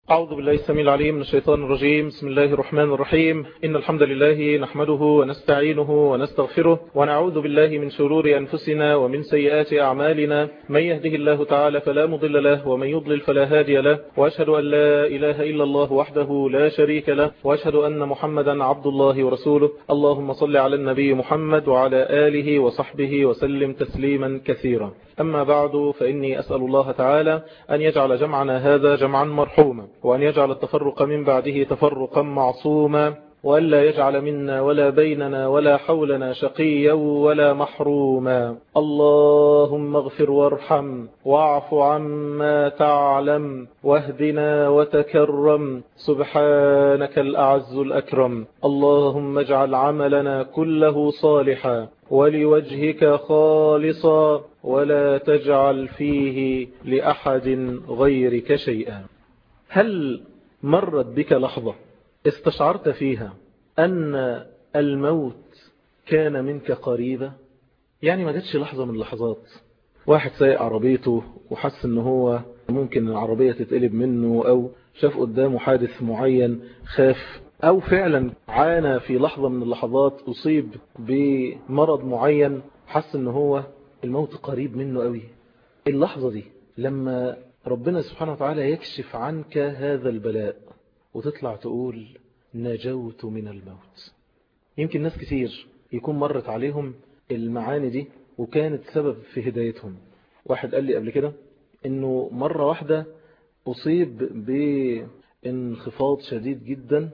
أعوذ بالله السميع العليم من الشيطان الرجيم بسم الله الرحمن الرحيم إن الحمد لله نحمده ونستعينه ونستغفره ونعوذ بالله من شرور أنفسنا ومن سيئات أعمالنا من يهده الله تعالى فلا مضل له ومن يضلل فلا هادي له وأشهد أن لا إله إلا الله وحده لا شريك له وأشهد أن محمدا عبد الله ورسوله اللهم صل على النبي محمد وعلى آله وصحبه وسلم تسليما كثيرا أما بعد فإني أسأل الله تعالى أن يجعل جمعنا هذا جمعا مرحوما وأن يجعل التفرق من بعده تفرقا معصوما وألا يجعل منا ولا بيننا ولا حولنا شقيا ولا محروما اللهم اغفر وارحم واعف عما تعلم واهدنا وتكرم سبحانك الأعز الأكرم اللهم اجعل عملنا كله صالحا ولوجهك خالصا ولا تجعل فيه لأحد غيرك شيئا هل مرت بك لحظة استشعرت فيها أن الموت كان منك قريبا يعني ما جاتش لحظة من اللحظات واحد سايق عربيته وحس ان هو ممكن العربية تتقلب منه او شاف قدامه حادث معين خاف او فعلا عانى في لحظة من اللحظات اصيب بمرض معين حس ان هو الموت قريب منه قوي اللحظة دي لما ربنا سبحانه وتعالى يكشف عنك هذا البلاء وتطلع تقول نجوت من الموت يمكن ناس كتير يكون مرت عليهم المعاني دي وكانت سبب في هدايتهم واحد قال لي قبل كده انه مرة واحدة اصيب بانخفاض شديد جدا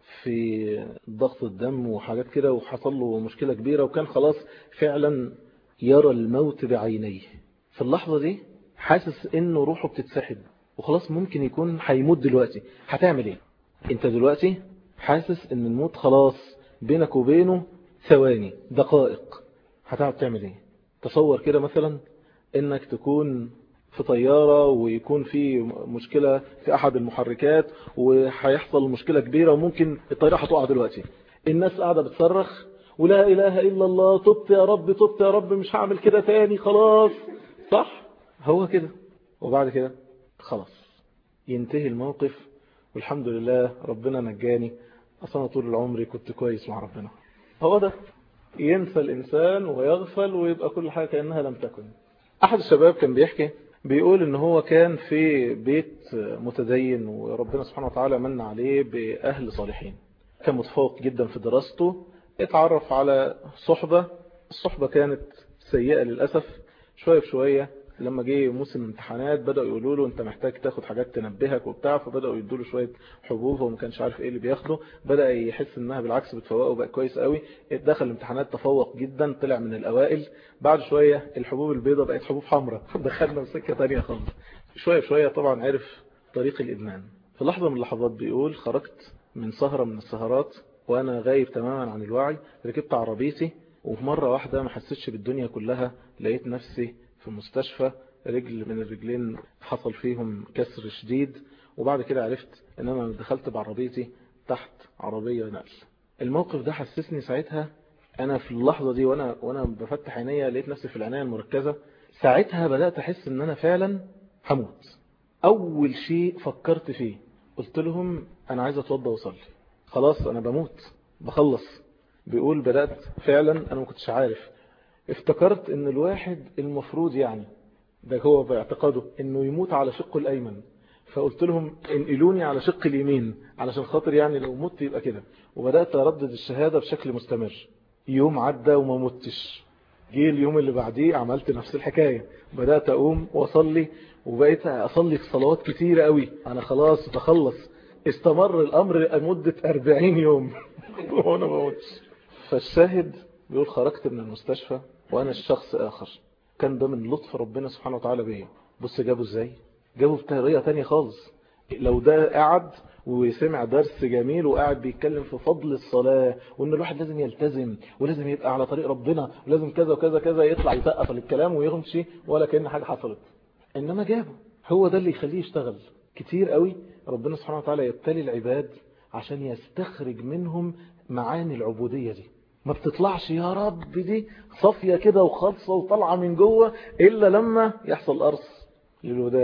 في ضغط الدم وحاجات كده وحصل له مشكلة كبيرة وكان خلاص فعلا يرى الموت بعينيه في اللحظة دي حاسس انه روحه بتتسحب وخلاص ممكن يكون هيموت دلوقتي هتعمل ايه انت دلوقتي حاسس ان الموت خلاص بينك وبينه ثواني دقائق هتعرف تعمل ايه تصور كده مثلا انك تكون في طيارة ويكون في مشكلة في احد المحركات وهيحصل مشكلة كبيرة وممكن الطيارة هتقع دلوقتي الناس قاعدة بتصرخ ولا اله الا الله تبت يا رب تبت يا رب مش هعمل كده تاني خلاص صح هو كده وبعد كده خلاص ينتهي الموقف والحمد لله ربنا نجاني أصلا طول العمر كنت كويس مع ربنا هو ده ينسى الإنسان ويغفل ويبقى كل حاجة كأنها لم تكن أحد الشباب كان بيحكي بيقول إن هو كان في بيت متدين وربنا سبحانه وتعالى من عليه بأهل صالحين كان متفوق جدا في دراسته اتعرف على صحبة الصحبة كانت سيئة للأسف شوية بشوية لما جه موسم امتحانات بدأوا يقولوا له انت محتاج تاخد حاجات تنبهك وبتاع فبدأوا يدوا له شوية حبوب وما كانش عارف ايه اللي بياخده بدأ يحس انها بالعكس بتفوقه بقى كويس قوي دخل الامتحانات تفوق جدا طلع من الاوائل بعد شوية الحبوب البيضاء بقت حبوب حمراء دخلنا في سكة تانية خالص شوية بشوية طبعا عرف طريق الادمان في لحظة من اللحظات بيقول خرجت من سهرة من السهرات وانا غايب تماما عن الوعي ركبت عربيتي ومرة واحدة ما حسيتش بالدنيا كلها لقيت نفسي في مستشفى رجل من الرجلين حصل فيهم كسر شديد وبعد كده عرفت ان انا دخلت بعربيتي تحت عربية نقل الموقف ده حسسني ساعتها انا في اللحظة دي وانا, وأنا بفتح عينيا لقيت نفسي في العناية المركزة ساعتها بدأت احس ان انا فعلا هموت اول شيء فكرت فيه قلت لهم انا عايز اتوضى واصلي خلاص انا بموت بخلص بيقول بدأت فعلا انا ما كنتش عارف افتكرت ان الواحد المفروض يعني ده هو باعتقاده انه يموت على شقه الايمن فقلت لهم انقلوني على شق اليمين علشان خاطر يعني لو مت يبقى كده وبدأت اردد الشهادة بشكل مستمر يوم عدى وما متش جه اليوم اللي بعديه عملت نفس الحكاية بدأت اقوم واصلي وبقيت اصلي في صلوات كتيرة قوي انا خلاص بخلص استمر الامر لمدة 40 يوم وانا ما متش فالشاهد بيقول خرجت من المستشفى وانا الشخص اخر كان ده من لطف ربنا سبحانه وتعالى بيه بص جابه ازاي جابه بطريقة تانية خالص لو ده قعد وسمع درس جميل وقاعد بيتكلم في فضل الصلاة وان الواحد لازم يلتزم ولازم يبقى على طريق ربنا ولازم كذا وكذا كذا يطلع يسقف للكلام ويغمشي ولا كأن حاجة حصلت انما جابه هو ده اللي يخليه يشتغل كتير قوي ربنا سبحانه وتعالى يبتلي العباد عشان يستخرج منهم معاني العبودية دي ما بتطلعش يا رب دي صافية كده وخالصة وطالعة من جوه إلا لما يحصل قرص للودان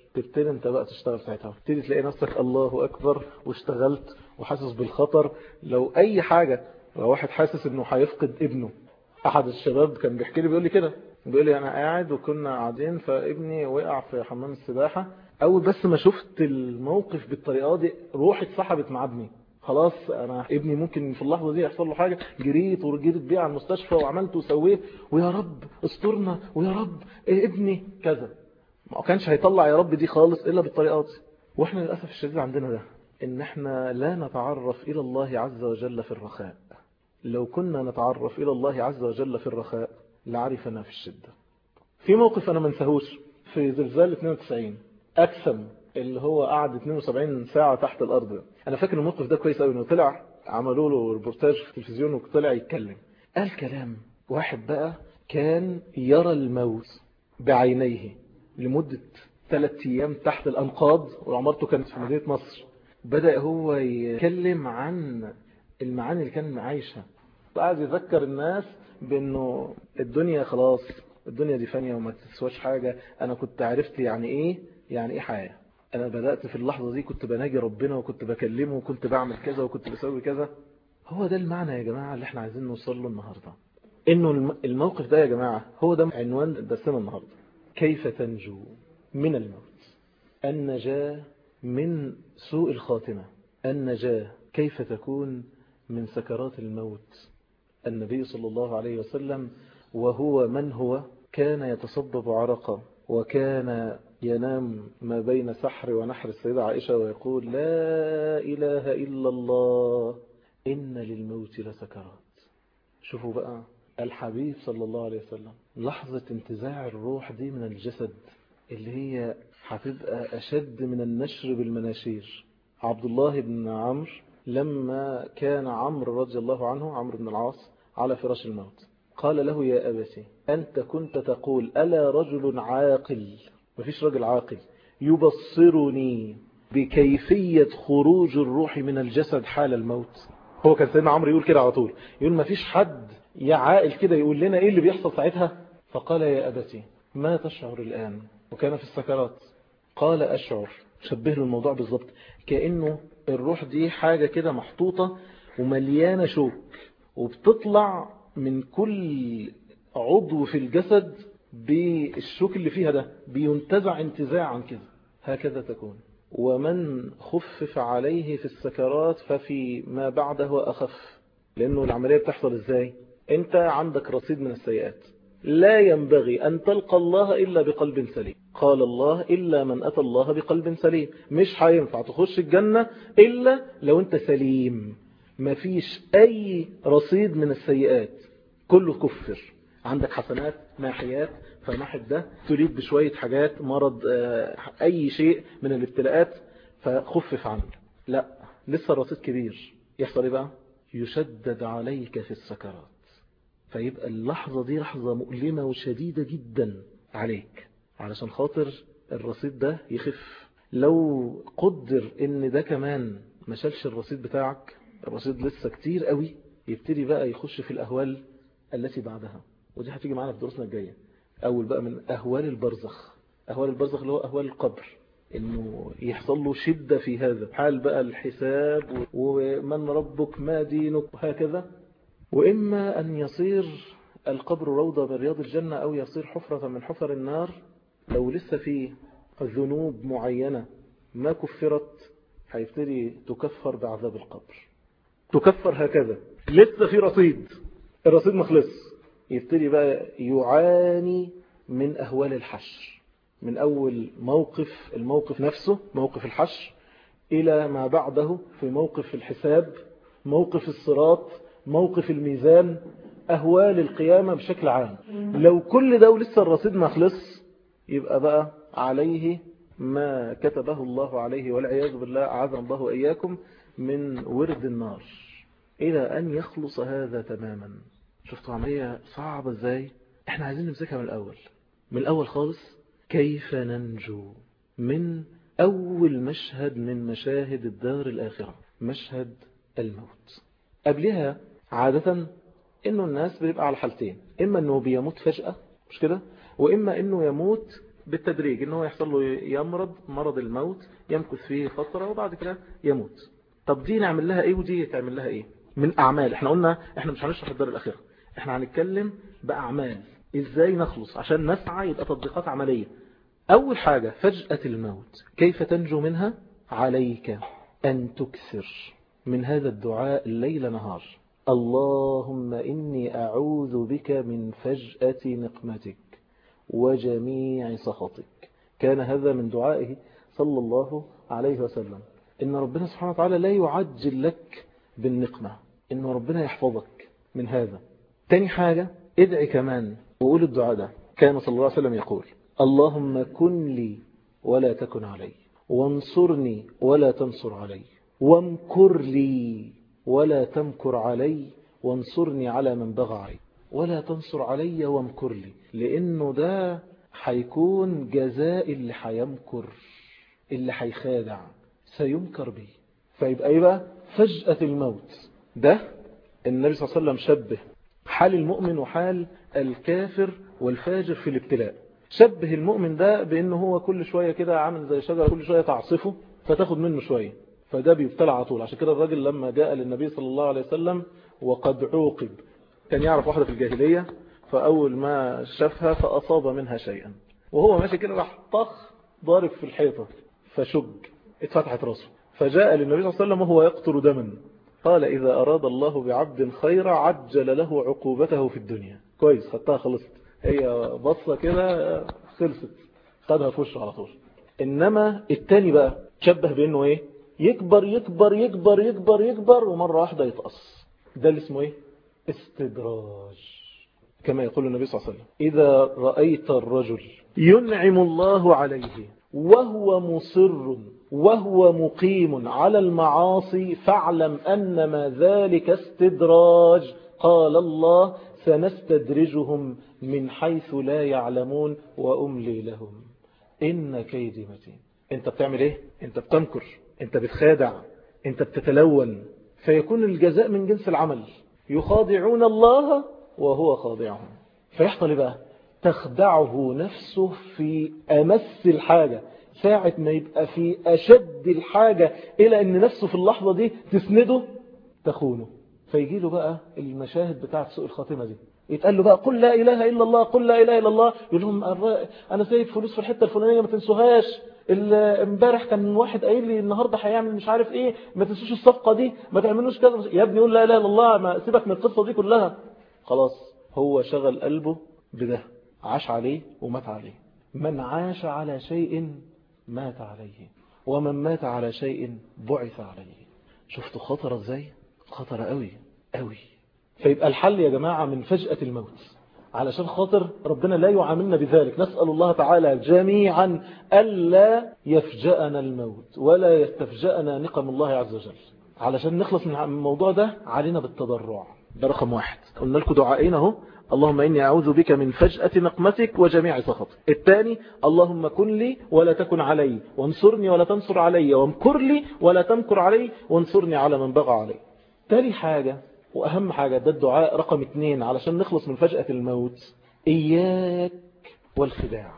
تبتدي انت بقى تشتغل ساعتها تبتدي تلاقي نفسك الله أكبر واشتغلت وحاسس بالخطر لو أي حاجة لو واحد حاسس انه هيفقد ابنه احد الشباب كان بيحكي لي بيقول لي كده بيقول لي انا قاعد وكنا قاعدين فابني وقع في حمام السباحة اول بس ما شفت الموقف بالطريقة دي روحي اتسحبت مع ابني خلاص انا ابني ممكن في اللحظة دي يحصل له حاجة جريت ورجيت بيه على المستشفى وعملت وسويت ويا رب استرنا ويا رب إيه ابني كذا ما كانش هيطلع يا رب دي خالص الا بالطريقة دي واحنا للأسف الشديد عندنا ده ان احنا لا نتعرف الى الله عز وجل في الرخاء لو كنا نتعرف الى الله عز وجل في الرخاء لعرفنا في الشدة في موقف انا منساهوش في زلزال 92 اكسم اللي هو قعد 72 ساعة تحت الارض انا فاكر الموقف ده كويس قوي انه طلع عملوا له ريبورتاج في التلفزيون وطلع يتكلم قال كلام واحد بقى كان يرى الموت بعينيه لمدة ثلاث ايام تحت الانقاض وعمارته كانت في مدينة مصر بدأ هو يتكلم عن المعاني اللي كان عايشها قاعد يذكر الناس بانه الدنيا خلاص الدنيا دي فانية وما تسواش حاجة انا كنت عرفت يعني ايه يعني ايه حياة انا بدأت في اللحظة دي كنت بناجي ربنا وكنت بكلمه وكنت بعمل كذا وكنت بسوي كذا هو ده المعنى يا جماعة اللي احنا عايزين نوصل له النهاردة انه الموقف ده يا جماعة هو ده عنوان درسنا النهاردة كيف تنجو من الموت النجاة من سوء الخاتمة النجاة كيف تكون من سكرات الموت النبي صلى الله عليه وسلم وهو من هو كان يتصبب عرقا وكان ينام ما بين سحر ونحر السيدة عائشة ويقول لا إله إلا الله إن للموت لسكرات شوفوا بقى الحبيب صلى الله عليه وسلم لحظة انتزاع الروح دي من الجسد اللي هي هتبقى أشد من النشر بالمناشير عبد الله بن عمرو لما كان عمرو رضي الله عنه عمرو بن العاص على فراش الموت قال له يا أبتي أنت كنت تقول ألا رجل عاقل مفيش رجل عاقل يبصرني بكيفية خروج الروح من الجسد حال الموت هو كان سيدنا عمرو يقول كده على طول يقول مفيش حد يا عاقل كده يقول لنا ايه اللي بيحصل ساعتها فقال يا أبتي ما تشعر الآن وكان في السكرات قال أشعر شبه له الموضوع بالظبط كأنه الروح دي حاجة كده محطوطة ومليانة شوك وبتطلع من كل عضو في الجسد بالشوك اللي فيها ده بينتزع انتزاعا كده هكذا تكون ومن خفف عليه في السكرات ففي ما بعده أخف لأنه العملية بتحصل إزاي أنت عندك رصيد من السيئات لا ينبغي أن تلقى الله إلا بقلب سليم قال الله إلا من أتى الله بقلب سليم مش هينفع تخش الجنة إلا لو أنت سليم مفيش أي رصيد من السيئات كله كفر عندك حسنات ماحيات فماحد ده تريد بشوية حاجات مرض أي شيء من الابتلاءات فخفف عنه لا لسه الرصيد كبير يحصل ايه بقى يشدد عليك في السكرات فيبقى اللحظة دي لحظة مؤلمة وشديدة جدا عليك علشان خاطر الرصيد ده يخف لو قدر ان ده كمان ما شالش الرصيد بتاعك الرصيد لسه كتير قوي يبتدي بقى يخش في الأهوال التي بعدها ودي هتيجي معانا في دروسنا الجاية أول بقى من أهوال البرزخ أهوال البرزخ اللي هو أهوال القبر انه يحصل له شدة في هذا حال بقى الحساب ومن ربك ما دينك وهكذا وإما أن يصير القبر روضة من رياض الجنة أو يصير حفرة من حفر النار لو لسه في ذنوب معينة ما كفرت هيبتدي تكفر بعذاب القبر تكفر هكذا لسه في رصيد الرصيد مخلص يبتدي بقى يعاني من أهوال الحشر من أول موقف الموقف نفسه موقف الحشر إلى ما بعده في موقف الحساب موقف الصراط موقف الميزان أهوال القيامة بشكل عام لو كل ده ولسه الرصيد ما خلص يبقى بقى عليه ما كتبه الله عليه والعياذ بالله أعاذنا الله وإياكم من ورد النار إلى أن يخلص هذا تماما شفتوا عملية صعبة ازاي احنا عايزين نمسكها من الأول من الأول خالص كيف ننجو من أول مشهد من مشاهد الدار الآخرة مشهد الموت قبلها عادة انه الناس بيبقى على حالتين اما انه بيموت فجأة مش كده واما انه يموت بالتدريج ان هو يحصل له يمرض مرض الموت يمكث فيه فترة وبعد كده يموت طب دي نعمل لها ايه ودي تعمل لها ايه من اعمال احنا قلنا احنا مش هنشرح الدار الاخيرة احنا هنتكلم باعمال ازاي نخلص عشان نسعى يبقى تطبيقات عملية اول حاجة فجأة الموت كيف تنجو منها عليك ان تكثر من هذا الدعاء الليل نهار اللهم إني أعوذ بك من فجأة نقمتك وجميع سخطك كان هذا من دعائه صلى الله عليه وسلم إن ربنا سبحانه وتعالى لا يعجل لك بالنقمة إن ربنا يحفظك من هذا تاني حاجة ادعي كمان وقول الدعاء ده كان صلى الله عليه وسلم يقول اللهم كن لي ولا تكن علي وانصرني ولا تنصر علي وامكر لي ولا تمكر علي وانصرني على من بغى علي ولا تنصر علي وامكر لي لانه ده هيكون جزاء اللي هيمكر اللي هيخادع سيمكر به فيبقى ايه بقى فجأة الموت ده النبي صلى الله عليه وسلم شبه حال المؤمن وحال الكافر والفاجر في الابتلاء شبه المؤمن ده بانه هو كل شوية كده عامل زي شجرة كل شوية تعصفه فتاخد منه شوية فده بيبتلع على طول عشان كده الراجل لما جاء للنبي صلى الله عليه وسلم وقد عوقب كان يعرف واحدة في الجاهلية فأول ما شافها فأصاب منها شيئا وهو ماشي كده راح طخ ضارب في الحيطة فشج اتفتحت راسه فجاء للنبي صلى الله عليه وسلم وهو يقطر دما قال إذا أراد الله بعبد خيرا عجل له عقوبته في الدنيا كويس خدتها خلصت هي بصة كده خلصت خدها في وشه على طول إنما التاني بقى شبه بأنه إيه يكبر يكبر يكبر يكبر يكبر ومرة واحدة يتقص ده اللي اسمه ايه استدراج كما يقول النبي صلى الله عليه وسلم إذا رأيت الرجل ينعم الله عليه وهو مصر وهو مقيم على المعاصي فاعلم أنما ذلك استدراج قال الله سنستدرجهم من حيث لا يعلمون وأملي لهم إن كيدي متين انت بتعمل ايه انت بتنكر انت بتخادع انت بتتلون فيكون الجزاء من جنس العمل يخادعون الله وهو خاضعهم فيحصل بقى تخدعه نفسه في أمس الحاجة ساعة ما يبقى في أشد الحاجة إلى أن نفسه في اللحظة دي تسنده تخونه فيجي له بقى المشاهد بتاعت سوء الخاتمة دي يتقال له بقى قل لا إله إلا الله قل لا إله إلا الله يقول لهم أنا سايب فلوس في الحتة الفلانية ما تنسوهاش امبارح كان واحد قايل لي النهارده هيعمل مش عارف ايه ما تنسوش الصفقه دي ما تعملوش كذا يا ابني قول لا اله الا الله ما سيبك من القصه دي كلها خلاص هو شغل قلبه بده عاش عليه ومات عليه من عاش على شيء مات عليه ومن مات على شيء بعث عليه شفتوا خطر ازاي خطر قوي قوي فيبقى الحل يا جماعة من فجأة الموت علشان خاطر ربنا لا يعاملنا بذلك نسأل الله تعالى جميعا ألا يفجأنا الموت ولا يستفجأنا نقم الله عز وجل علشان نخلص من الموضوع ده علينا بالتضرع ده رقم واحد قلنا لكم دعائين اهو اللهم إني أعوذ بك من فجأة نقمتك وجميع سخطك الثاني اللهم كن لي ولا تكن علي وانصرني ولا تنصر علي وامكر لي ولا تمكر علي وانصرني على من بغى علي تاني حاجة وأهم حاجة ده الدعاء رقم اثنين علشان نخلص من فجأة الموت إياك والخداع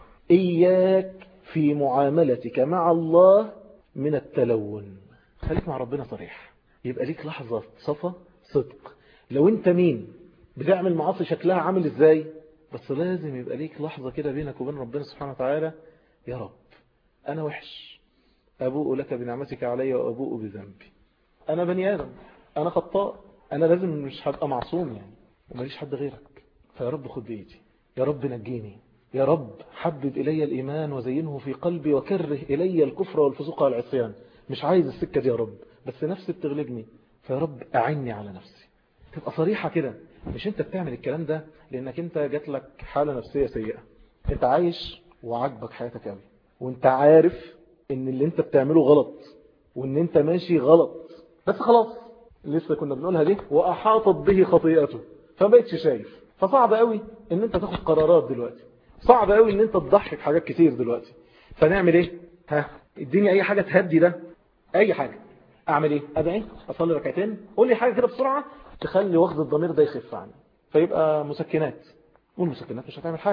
إياك في معاملتك مع الله من التلون خليك مع ربنا صريح يبقى ليك لحظة صفا صدق لو انت مين بتعمل معاصي شكلها عامل ازاي بس لازم يبقى ليك لحظة كده بينك وبين ربنا سبحانه وتعالى يا رب أنا وحش أبوء لك بنعمتك علي وأبوء بذنبي أنا بني آدم أنا خطاء أنا لازم مش هبقى معصوم يعني وماليش حد غيرك فيا رب خد بإيدي يا رب نجيني يا رب حبب إلي الإيمان وزينه في قلبي وكره إلي الكفر والفسوق والعصيان مش عايز السكة دي يا رب بس نفسي بتغلبني فيا رب أعني على نفسي تبقى صريحة كده مش انت بتعمل الكلام ده لانك انت جات لك حالة نفسية سيئة انت عايش وعاجبك حياتك قوي وانت عارف ان اللي انت بتعمله غلط وان انت ماشي غلط بس خلاص لسه كنا بنقولها دي واحاطت به خطيئته فما بقتش شايف فصعب قوي ان انت تاخد قرارات دلوقتي صعب قوي ان انت تضحي بحاجات كتير دلوقتي فنعمل ايه ها اديني اي حاجة تهدي ده اي حاجة اعمل ايه ادعي اصلي ركعتين قول لي حاجة كده بسرعة تخلي وخز الضمير ده يخف عني فيبقى مسكنات والمسكنات مش هتعمل حاجة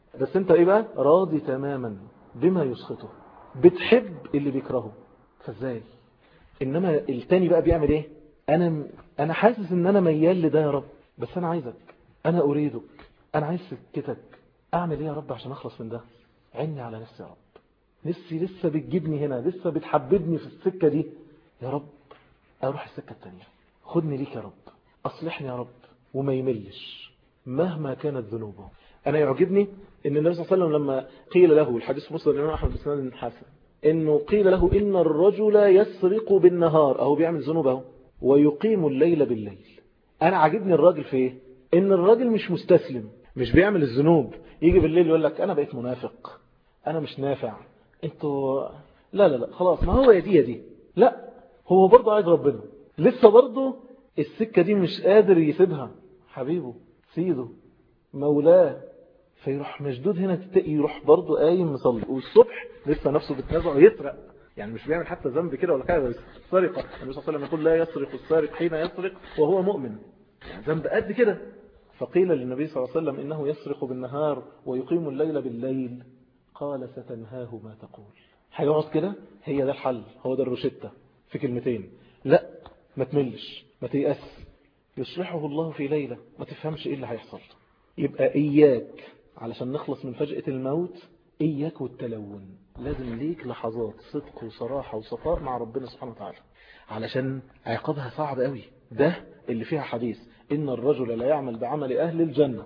بس انت ايه بقى راضي تماما بما يسخطه بتحب اللي بيكرهه فازاي انما التاني بقى بيعمل ايه انا انا حاسس ان انا ميال لده يا رب بس انا عايزك انا اريدك انا عايز سكتك اعمل ايه يا رب عشان اخلص من ده عيني على نفسي يا رب نفسي لسه بتجيبني هنا لسه بتحببني في السكة دي يا رب اروح السكة التانية خدني ليك يا رب اصلحني يا رب وما يملش مهما كانت ذنوبه انا يعجبني ان النبي صلى الله عليه وسلم لما قيل له الحديث مسلم الامام احمد بن حسن انه قيل له ان الرجل يسرق بالنهار اهو بيعمل ذنوب اهو ويقيم الليل بالليل انا عاجبني الراجل في ايه ان الراجل مش مستسلم مش بيعمل الذنوب يجي بالليل يقول لك انا بقيت منافق انا مش نافع انتوا لا لا لا خلاص ما هو يا دي يا دي لا هو برضه عايز ربنا لسه برضه السكة دي مش قادر يسيبها حبيبه سيده مولاه فيروح مشدود هنا تتقي يروح برضه قايم مصلي والصبح لسه نفسه بتنازع ويسرق يعني مش بيعمل حتى ذنب كده ولا حاجه بس سرقه النبي صلى الله عليه وسلم يقول لا يسرق السارق حين يسرق وهو مؤمن يعني ذنب قد كده فقيل للنبي صلى الله عليه وسلم إنه يسرق بالنهار ويقيم الليل بالليل قال ستنهاه ما تقول هيقعد كده هي ده الحل هو ده الروشتة في كلمتين لا ما تملش ما تيأس يصلحه الله في ليلة ما تفهمش ايه اللي هيحصل يبقى اياك علشان نخلص من فجأة الموت اياك والتلون لازم ليك لحظات صدق وصراحة وصفاء مع ربنا سبحانه وتعالى علشان عقابها صعب قوي ده اللي فيها حديث إن الرجل لا يعمل بعمل أهل الجنة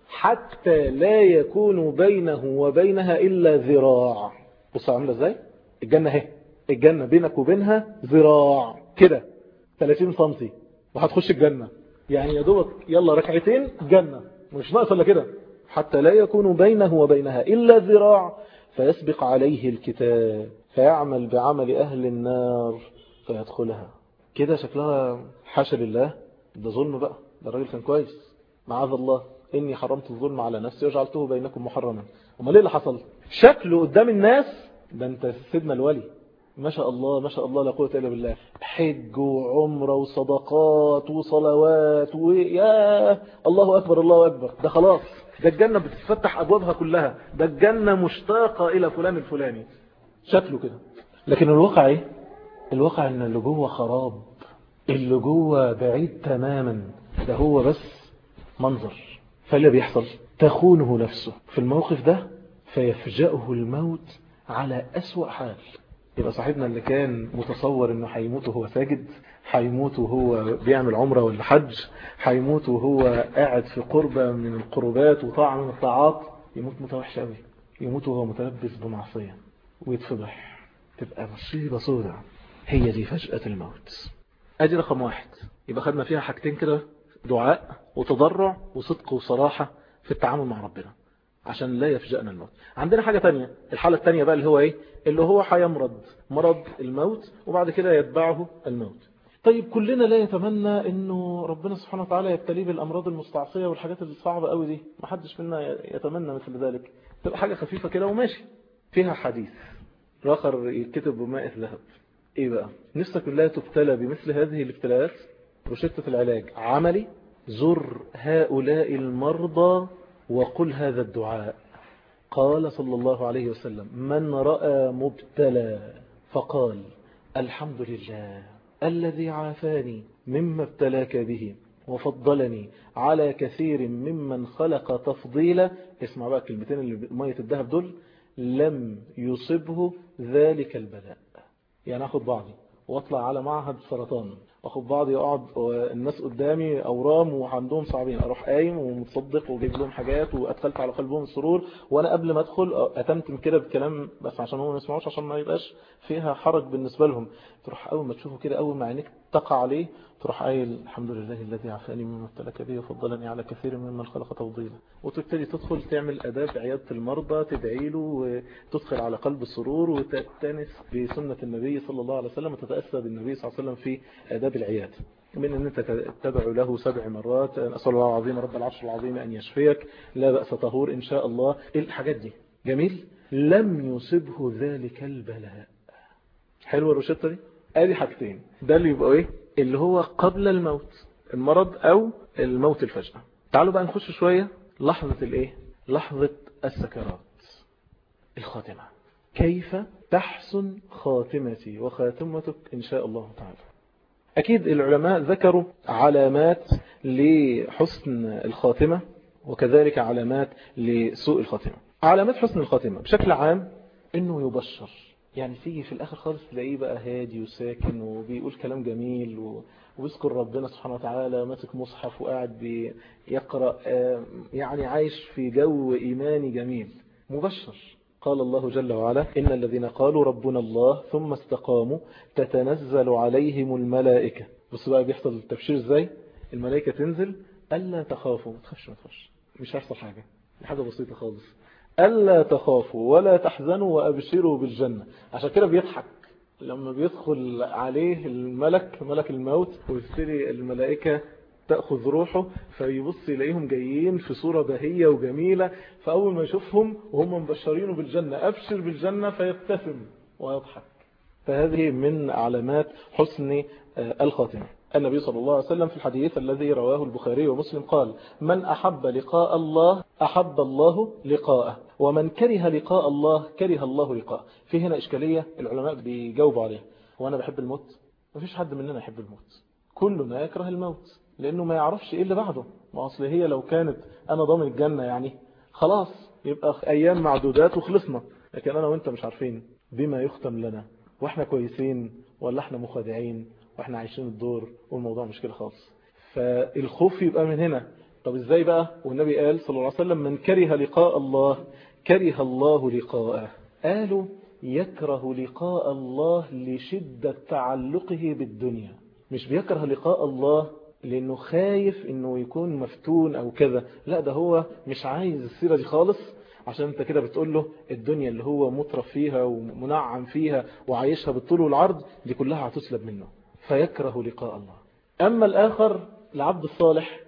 حتى لا يكون بينه وبينها إلا ذراع بص عاملة ازاي الجنة اهي الجنة بينك وبينها ذراع كده 30 سنتي وهتخش الجنة يعني يا دوبك يلا ركعتين جنة مش ناقص الا كده حتى لا يكون بينه وبينها إلا ذراع فيسبق عليه الكتاب فيعمل بعمل أهل النار فيدخلها كده شكلها حاشا لله ده ظلم بقى ده الراجل كان كويس معاذ الله إني حرمت الظلم على نفسي وجعلته بينكم محرما امال ايه اللي حصل شكله قدام الناس ده انت سيدنا الولي ما شاء الله ما شاء الله لا قوه الا بالله حج وعمره وصدقات وصلوات ويا الله اكبر الله اكبر ده خلاص ده الجنه بتتفتح ابوابها كلها ده الجنه مشتاقه الى فلان الفلاني شكله كده لكن الواقع ايه الواقع ان اللي جوه خراب اللي جوه بعيد تماما ده هو بس منظر فاللي بيحصل تخونه نفسه في الموقف ده فيفجأه الموت على أسوأ حال يبقى صاحبنا اللي كان متصور انه هيموت وهو ساجد هيموت وهو بيعمل عمره ولا حج هيموت وهو قاعد في قربة من القربات وطاعة من الطاعات يموت متوحش قوي يموت وهو متلبس بمعصية ويتفضح تبقى مصيبة سودة هي دي فجأة الموت ادي رقم واحد يبقى خدنا فيها حاجتين كده دعاء وتضرع وصدق وصراحة في التعامل مع ربنا عشان لا يفجأنا الموت عندنا حاجة تانية الحالة التانية بقى اللي هو ايه اللي هو هيمرض مرض الموت وبعد كده يتبعه الموت طيب كلنا لا يتمنى انه ربنا سبحانه وتعالى يبتليه بالامراض المستعصية والحاجات الصعبة قوي دي ما حدش منا يتمنى مثل ذلك تبقى حاجة خفيفة كده وماشي فيها حديث راخر يتكتب بماء الذهب ايه بقى نفسك لا تبتلى بمثل هذه الابتلاءات روشتة العلاج عملي زر هؤلاء المرضى وقل هذا الدعاء قال صلى الله عليه وسلم من رأى مبتلى فقال الحمد لله الذي عافاني مما ابتلاك به وفضلني على كثير ممن خلق تفضيلا اسمع بقى كلمتين اللي مية الذهب دول لم يصبه ذلك البلاء يعني اخد بعضي واطلع على معهد سرطان واخد بعضي اقعد الناس قدامي اورام وعندهم صعبين اروح قايم ومتصدق وجيب لهم حاجات وادخلت على قلبهم السرور وانا قبل ما ادخل اتمتم كده بالكلام بس عشان هم ما يسمعوش عشان ما يبقاش فيها حرج بالنسبه لهم تروح اول ما تشوفه كده اول ما عينيك تقع عليه تروح قايل الحمد لله الذي عافاني مما ابتلك به وفضلني على كثير ممن خلق تفضيلا وتبتدي تدخل تعمل اداب عياده المرضى تدعي له وتدخل على قلب السرور وتأتنس بسنه النبي صلى الله عليه وسلم وتتاسى بالنبي صلى الله عليه وسلم في اداب العياده من ان انت تدعو له سبع مرات اسال الله العظيم رب العرش العظيم ان يشفيك لا باس طهور ان شاء الله الحاجات دي جميل لم يصبه ذلك البلاء حلوه الروشته دي ادي حاجتين ده اللي يبقى ايه اللي هو قبل الموت المرض او الموت الفجأة تعالوا بقى نخش شوية لحظة الايه لحظة السكرات الخاتمة كيف تحسن خاتمتي وخاتمتك إن شاء الله تعالى أكيد العلماء ذكروا علامات لحسن الخاتمة وكذلك علامات لسوء الخاتمة علامات حسن الخاتمة بشكل عام انه يبشر يعني تيجي في الاخر خالص تلاقيه بقى هادي وساكن وبيقول كلام جميل و... ويذكر ربنا سبحانه وتعالى ماسك مصحف وقاعد بيقرأ يعني عايش في جو إيماني جميل مبشر قال الله جل وعلا إن الذين قالوا ربنا الله ثم استقاموا تتنزل عليهم الملائكة بص بقى بيحصل التبشير ازاي الملائكة تنزل ألا تخافوا ما تخافش ما تخافش مش هيحصل حاجة دي حاجة بسيطة خالص ألا تخافوا ولا تحزنوا وأبشروا بالجنة عشان كده بيضحك لما بيدخل عليه الملك ملك الموت ويبتدي الملائكة تأخذ روحه فيبص إليهم جايين في صورة بهية وجميلة فأول ما يشوفهم وهم مبشرينه بالجنة أبشر بالجنة فيبتسم ويضحك فهذه من علامات حسن الخاتمة النبي صلى الله عليه وسلم في الحديث الذي رواه البخاري ومسلم قال من أحب لقاء الله أحب الله لقاءه ومن كره لقاء الله كره الله لقاءه في هنا إشكالية العلماء بيجاوبوا عليها وأنا بحب الموت مفيش حد مننا يحب الموت كلنا يكره الموت لأنه ما يعرفش إيه اللي بعده ما أصل هي لو كانت أنا ضامن الجنة يعني خلاص يبقى أيام معدودات وخلصنا لكن أنا وإنت مش عارفين بما يختم لنا وإحنا كويسين ولا إحنا مخادعين وإحنا عايشين الدور والموضوع مش كده خالص فالخوف يبقى من هنا طب إزاي بقى والنبي قال صلى الله عليه وسلم من كره لقاء الله كره الله لقاءه قالوا يكره لقاء الله لشدة تعلقه بالدنيا مش بيكره لقاء الله لأنه خايف أنه يكون مفتون أو كذا لا ده هو مش عايز السيرة دي خالص عشان انت كده بتقول له الدنيا اللي هو مطرف فيها ومنعم فيها وعايشها بالطول والعرض دي كلها هتسلب منه فيكره لقاء الله أما الآخر العبد الصالح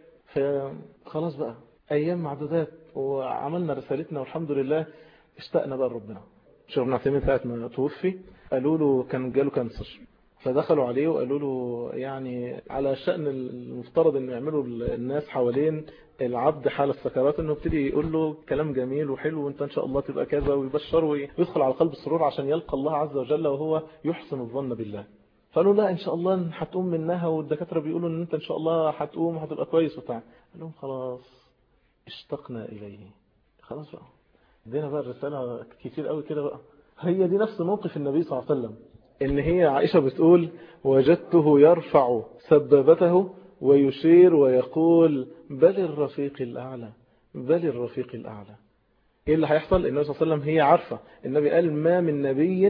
فخلاص بقى أيام معدودات وعملنا رسالتنا والحمد لله اشتقنا بقى لربنا شيخ ابن عثيمين ساعة ما توفي قالوا له كان جاله كانسر فدخلوا عليه وقالوا له يعني على شأن المفترض انه يعملوا الناس حوالين العبد حال السكرات انه ابتدي يقول له كلام جميل وحلو وانت ان شاء الله تبقى كذا ويبشره ويدخل على قلب السرور عشان يلقى الله عز وجل وهو يحسن الظن بالله فقالوا لا ان شاء الله هتقوم منها والدكاترة بيقولوا ان انت ان شاء الله هتقوم وهتبقى كويس وبتاع قال لهم خلاص اشتقنا اليه خلاص بقى ادينا بقى الرسالة كتير قوي كده بقى هي دي نفس موقف النبي صلى الله عليه وسلم ان هي عائشة بتقول وجدته يرفع سبابته ويشير ويقول بل الرفيق الأعلى بل الرفيق الأعلى ايه اللي هيحصل النبي صلى الله عليه وسلم هي عارفة النبي قال ما من نبي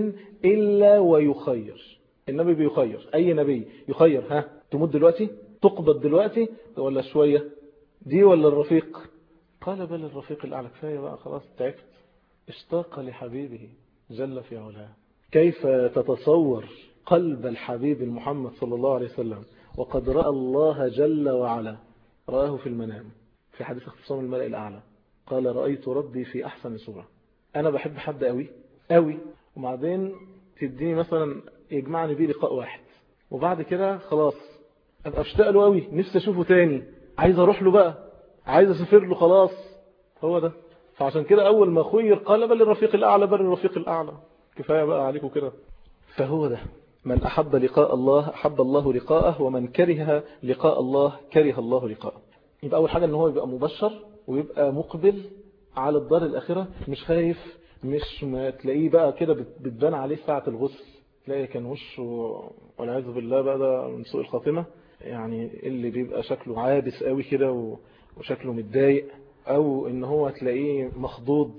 إلا ويخير النبي بيخير أي نبي يخير ها تموت دلوقتي تقبض دلوقتي ولا شوية دي ولا الرفيق قال بل الرفيق الأعلى كفاية بقى خلاص تعبت اشتاق لحبيبه جل في علاه كيف تتصور قلب الحبيب المحمد صلى الله عليه وسلم وقد رأى الله جل وعلا رآه في المنام في حديث اختصام الملأ الأعلى قال رأيت ربي في أحسن صورة أنا بحب حد قوي قوي وبعدين تديني مثلا يجمعني بيه لقاء واحد وبعد كده خلاص أبقى اشتاق له قوي نفسي أشوفه تاني عايز أروح له بقى عايز أسافر له خلاص هو ده فعشان كده أول ما خير قال بل الرفيق الأعلى بل الرفيق الأعلى كفاية بقى عليكم كده فهو ده من أحب لقاء الله أحب الله لقاءه ومن كره لقاء الله كره الله لقاءه يبقى أول حاجة أنه هو يبقى مبشر ويبقى مقبل على الدار الأخرة مش خايف مش ما تلاقيه بقى كده بتبان عليه ساعة الغسل تلاقي كان وشه والعياذ بالله بقى ده من سوء الخاتمة يعني اللي بيبقى شكله عابس قوي كده وشكله متضايق أو إن هو تلاقيه مخضوض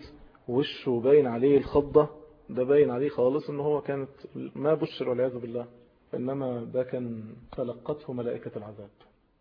وشه باين عليه الخضة ده باين عليه خالص ان هو كانت ما بشر والعياذ بالله انما ده كان تلقته ملائكة العذاب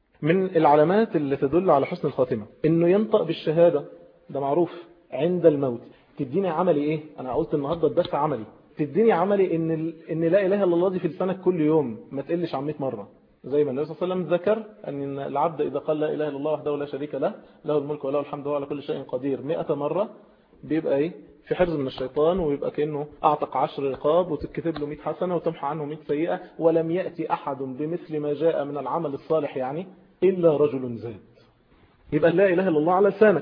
من العلامات اللي تدل على حسن الخاتمة انه ينطق بالشهادة ده معروف عند الموت تديني عملي ايه انا قلت النهاردة الدرس عملي تديني عملي ان ان لا اله الا الله دي في لسانك كل يوم ما تقلش عن 100 مرة زي ما النبي صلى الله عليه وسلم ذكر ان العبد اذا قال لا اله الا الله وحده لا شريك له له الملك وله الحمد وهو على كل شيء قدير 100 مرة بيبقى ايه في حرز من الشيطان ويبقى كأنه أعتق عشر رقاب وتتكتب له 100 حسنة وتمحى عنه 100 سيئة ولم يأتي أحد بمثل ما جاء من العمل الصالح يعني إلا رجل زاد يبقى لا إله إلا الله على لسانك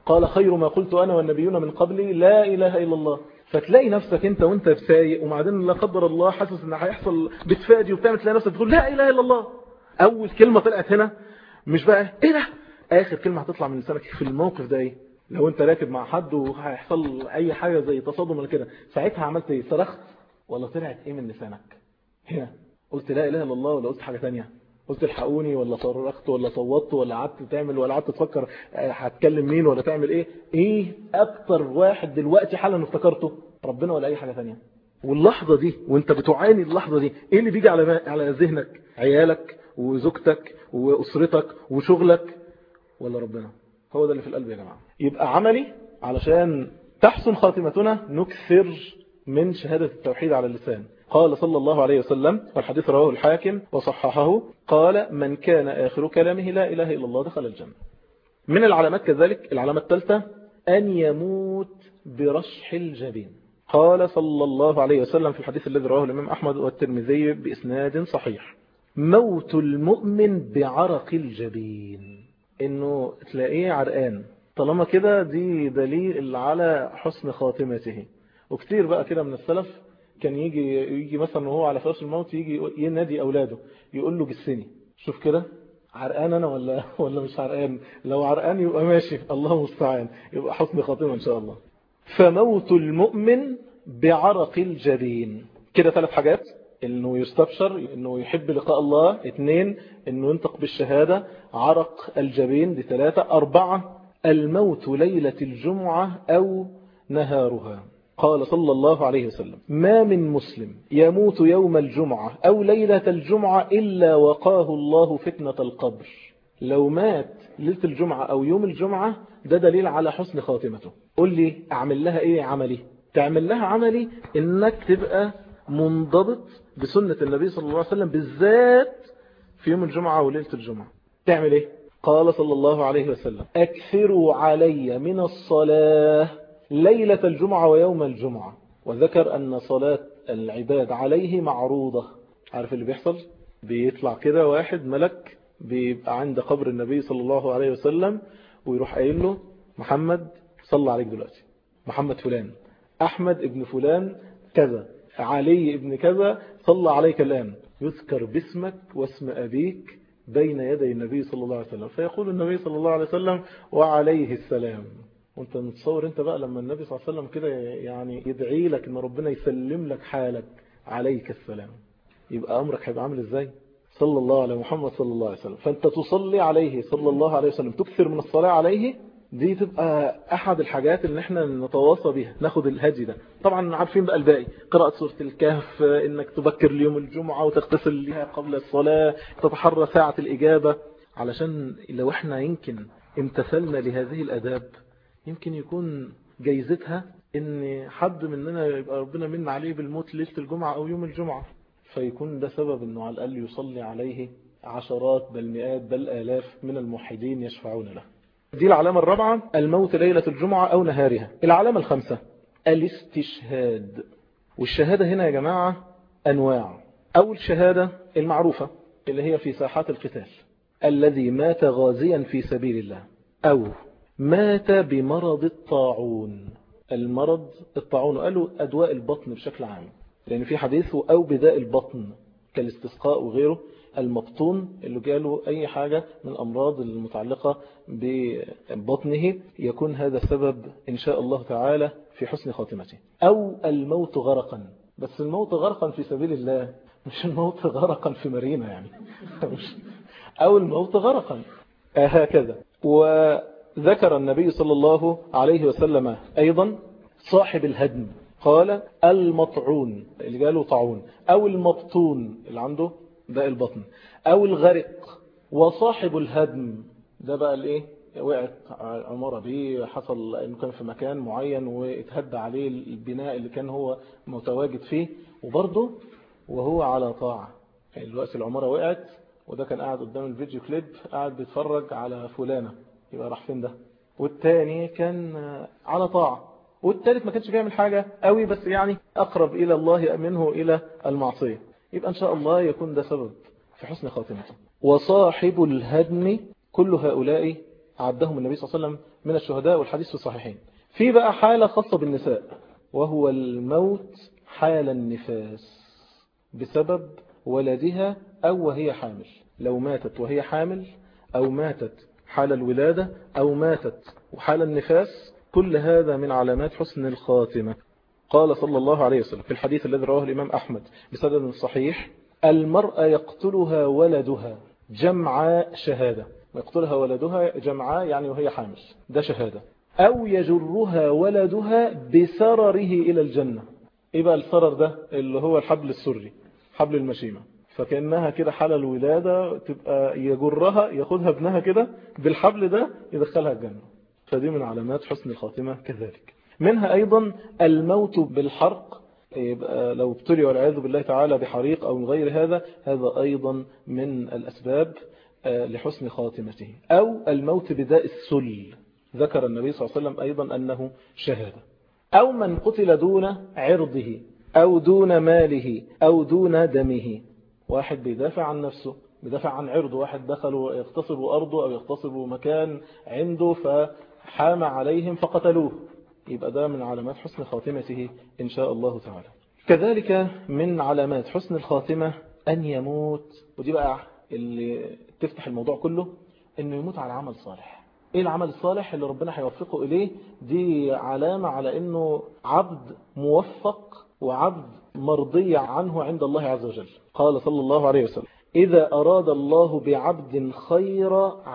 قال خير ما قلت أنا والنبيون من قبلي لا إله إلا الله فتلاقي نفسك انت وانت بسايق وبعدين لا قدر الله حاسس ان هيحصل بتفادي وبتعمل تلاقي نفسك بتقول لا اله الا الله اول كلمه طلعت هنا مش بقى ايه ده اخر كلمه هتطلع من لسانك في الموقف ده ايه لو انت راكب مع حد وهيحصل اي حاجه زي تصادم ولا كده ساعتها عملت ايه صرخت ولا طلعت ايه من لسانك هنا قلت لا اله الا الله ولا قلت حاجه ثانيه قلت الحقوني ولا صرخت ولا صوتت ولا قعدت تعمل ولا قعدت تفكر هتكلم مين ولا تعمل ايه ايه اكتر واحد دلوقتي حالا افتكرته ربنا ولا اي حاجة ثانيه واللحظة دي وانت بتعاني اللحظة دي ايه اللي بيجي على على ذهنك عيالك وزوجتك واسرتك وشغلك ولا ربنا هو ده اللي في القلب يا جماعة يبقى عملي علشان تحسن خاتمتنا نكثر من شهادة التوحيد على اللسان قال صلى الله عليه وسلم والحديث رواه الحاكم وصححه قال من كان آخر كلامه لا إله إلا الله دخل الجنة من العلامات كذلك العلامة الثالثة أن يموت برشح الجبين قال صلى الله عليه وسلم في الحديث الذي رواه الإمام أحمد والترمذي بإسناد صحيح موت المؤمن بعرق الجبين إنه تلاقيه عرقان طالما كده دي دليل على حسن خاتمته وكتير بقى كده من السلف كان يجي يجي مثلا وهو على فراش الموت يجي ينادي أولاده يقول له جسني شوف كده عرقان أنا ولا ولا مش عرقان لو عرقان يبقى ماشي الله المستعان يبقى حسن خاتمة إن شاء الله فموت المؤمن بعرق الجبين كده ثلاث حاجات انه يستبشر انه يحب لقاء الله اثنين انه ينطق بالشهادة عرق الجبين دي ثلاثة اربعة الموت ليلة الجمعة او نهارها قال صلى الله عليه وسلم ما من مسلم يموت يوم الجمعة أو ليلة الجمعة إلا وقاه الله فتنة القبر لو مات ليلة الجمعة أو يوم الجمعة ده دليل على حسن خاتمته قل لي أعمل لها إيه عملي تعمل لها عملي إنك تبقى منضبط بسنة النبي صلى الله عليه وسلم بالذات في يوم الجمعة وليلة الجمعة تعمل إيه قال صلى الله عليه وسلم أكثروا علي من الصلاة ليلة الجمعة ويوم الجمعة وذكر أن صلاة العباد عليه معروضة عارف اللي بيحصل بيطلع كده واحد ملك بيبقى عند قبر النبي صلى الله عليه وسلم ويروح قايل له محمد صلى عليك دلوقتي محمد فلان أحمد ابن فلان كذا علي ابن كذا صلى عليك الآن يذكر باسمك واسم أبيك بين يدي النبي صلى الله عليه وسلم فيقول النبي صلى الله عليه وسلم وعليه السلام وانت متصور انت بقى لما النبي صلى الله عليه وسلم كده يعني يدعي لك ان ربنا يسلم لك حالك عليك السلام يبقى امرك هيبقى عامل ازاي صلى الله على محمد صلى الله عليه وسلم فانت تصلي عليه صلى الله عليه وسلم تكثر من الصلاة عليه دي تبقى احد الحاجات اللي احنا نتواصى بها ناخد الهدي ده طبعا عارفين بقى الباقي قراءة سورة الكهف انك تبكر ليوم الجمعة وتغتسل لها قبل الصلاة تتحرى ساعة الاجابة علشان لو احنا يمكن امتثلنا لهذه الاداب يمكن يكون جايزتها ان حد مننا يبقى ربنا من عليه بالموت ليلة الجمعة او يوم الجمعة فيكون ده سبب انه على الاقل يصلي عليه عشرات بل مئات بل آلاف من الموحدين يشفعون له دي العلامة الرابعة الموت ليلة الجمعة أو نهارها العلامة الخامسة الاستشهاد والشهادة هنا يا جماعة أنواع أول شهادة المعروفة اللي هي في ساحات القتال الذي مات غازيا في سبيل الله أو مات بمرض الطاعون المرض الطاعون قالوا أدواء البطن بشكل عام لأن في حديث أو بداء البطن كالاستسقاء وغيره المبطون اللي جاله أي حاجة من الأمراض المتعلقة ببطنه يكون هذا السبب إن شاء الله تعالى في حسن خاتمته أو الموت غرقا بس الموت غرقا في سبيل الله مش الموت غرقا في مارينا يعني أو الموت غرقا هكذا وذكر النبي صلى الله عليه وسلم أيضا صاحب الهدم قال المطعون اللي جاله طاعون أو المبطون اللي عنده داء البطن أو الغرق وصاحب الهدم ده بقى الايه وقعت عمارة بيه حصل انه كان في مكان معين واتهدى عليه البناء اللي كان هو متواجد فيه وبرضه وهو على طاعة يعني دلوقتي العمارة وقعت وده كان قاعد قدام الفيديو كليب قاعد بيتفرج على فلانة يبقى راح فين ده والتاني كان على طاعة والتالت ما كانش بيعمل حاجة قوي بس يعني أقرب إلى الله منه إلى المعصية يبقى إن شاء الله يكون ده سبب في حسن خاتمته وصاحب الهدم كل هؤلاء عدهم النبي صلى الله عليه وسلم من الشهداء والحديث في الصحيحين في بقى حالة خاصة بالنساء وهو الموت حال النفاس بسبب ولدها أو وهي حامل لو ماتت وهي حامل أو ماتت حال الولادة أو ماتت وحال النفاس كل هذا من علامات حسن الخاتمة قال صلى الله عليه وسلم في الحديث الذي رواه الإمام أحمد بسند صحيح المرأة يقتلها ولدها جمع شهادة يقتلها ولدها جمعا يعني وهي حامل ده شهادة أو يجرها ولدها بسرره إلى الجنة إيه بقى السرر ده اللي هو الحبل السري حبل المشيمة فكأنها كده حال الولادة تبقى يجرها ياخدها ابنها كده بالحبل ده يدخلها الجنة فدي من علامات حسن الخاتمة كذلك منها أيضا الموت بالحرق يبقى لو ابتلي والعياذ بالله تعالى بحريق أو من غير هذا هذا أيضا من الأسباب لحسن خاتمته أو الموت بداء السل ذكر النبي صلى الله عليه وسلم أيضا أنه شهادة أو من قتل دون عرضه أو دون ماله أو دون دمه واحد بيدافع عن نفسه بيدافع عن عرضه واحد دخلوا يغتصبوا أرضه أو يغتصبوا مكان عنده فحام عليهم فقتلوه يبقى ده من علامات حسن خاتمته إن شاء الله تعالى كذلك من علامات حسن الخاتمة أن يموت ودي بقى اللي تفتح الموضوع كله أنه يموت على عمل صالح ايه العمل الصالح اللي ربنا هيوفقه اليه دي علامة على انه عبد موفق وعبد مرضي عنه عند الله عز وجل قال صلى الله عليه وسلم إذا أراد الله بعبد خير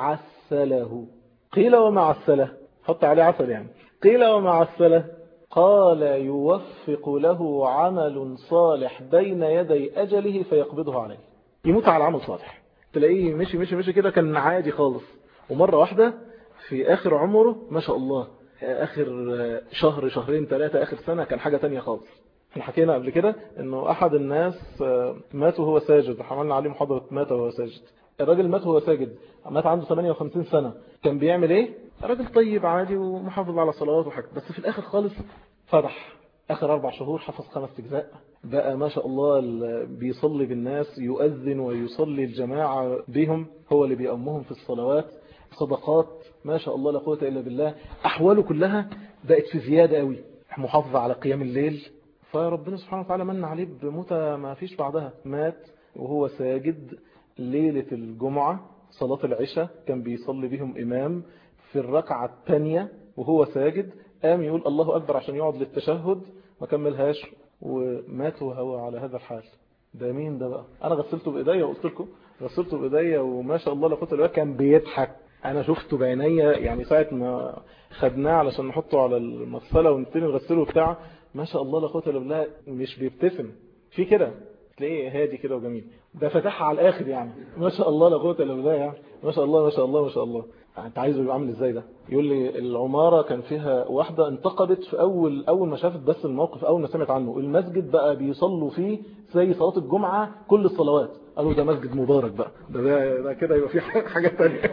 عسله قيل وما عسله حط عليه عسل يعني قيل وما عسله قال يوفق له عمل صالح بين يدي أجله فيقبضه عليه يموت على عمل صالح تلاقيه مشي مشي مشي كده كان عادي خالص ومرة واحدة في آخر عمره ما شاء الله آخر شهر شهرين ثلاثة آخر سنة كان حاجة تانية خالص احنا حكينا قبل كده انه احد الناس مات وهو ساجد حملنا عليه محاضرة مات وهو ساجد الراجل مات وهو ساجد مات عنده 58 سنة كان بيعمل ايه راجل طيب عادي ومحافظ على صلوات وحاجة بس في الاخر خالص فرح اخر اربع شهور حفظ خمس اجزاء بقى ما شاء الله بيصلي بالناس يؤذن ويصلي الجماعة بهم هو اللي بيأمهم في الصلوات صدقات ما شاء الله لا قوة إلا بالله أحواله كلها بقت في زيادة قوي محافظة على قيام الليل فربنا سبحانه وتعالى من عليه بموتى ما فيش بعدها مات وهو ساجد ليلة الجمعة صلاة العشاء كان بيصلي بهم إمام في الركعة الثانية وهو ساجد قام يقول الله أكبر عشان يقعد للتشهد ما كملهاش ومات وهو على هذا الحال ده مين ده بقى أنا غسلته بإيديا وقلت لكم غسلته بإيديا وما شاء الله لا قوة إلا كان بيضحك انا شفته بعينيا يعني ساعة ما خدناه علشان نحطه على المغسلة ونبتدي نغسله بتاع ما شاء الله لا قوه الا بالله مش بيبتسم في كده تلاقيه هادي كده وجميل ده فتحها على الاخر يعني ما شاء الله لا قوه الا بالله يعني ما شاء الله ما شاء الله ما شاء الله انت عايزه يبقى عامل ازاي ده يقول لي العمارة كان فيها واحدة انتقدت في اول اول ما شافت بس الموقف اول ما سمعت عنه المسجد بقى بيصلوا فيه زي صلاة الجمعة كل الصلوات قالوا ده مسجد مبارك بقى ده ده, ده كده يبقى في حاجة تانية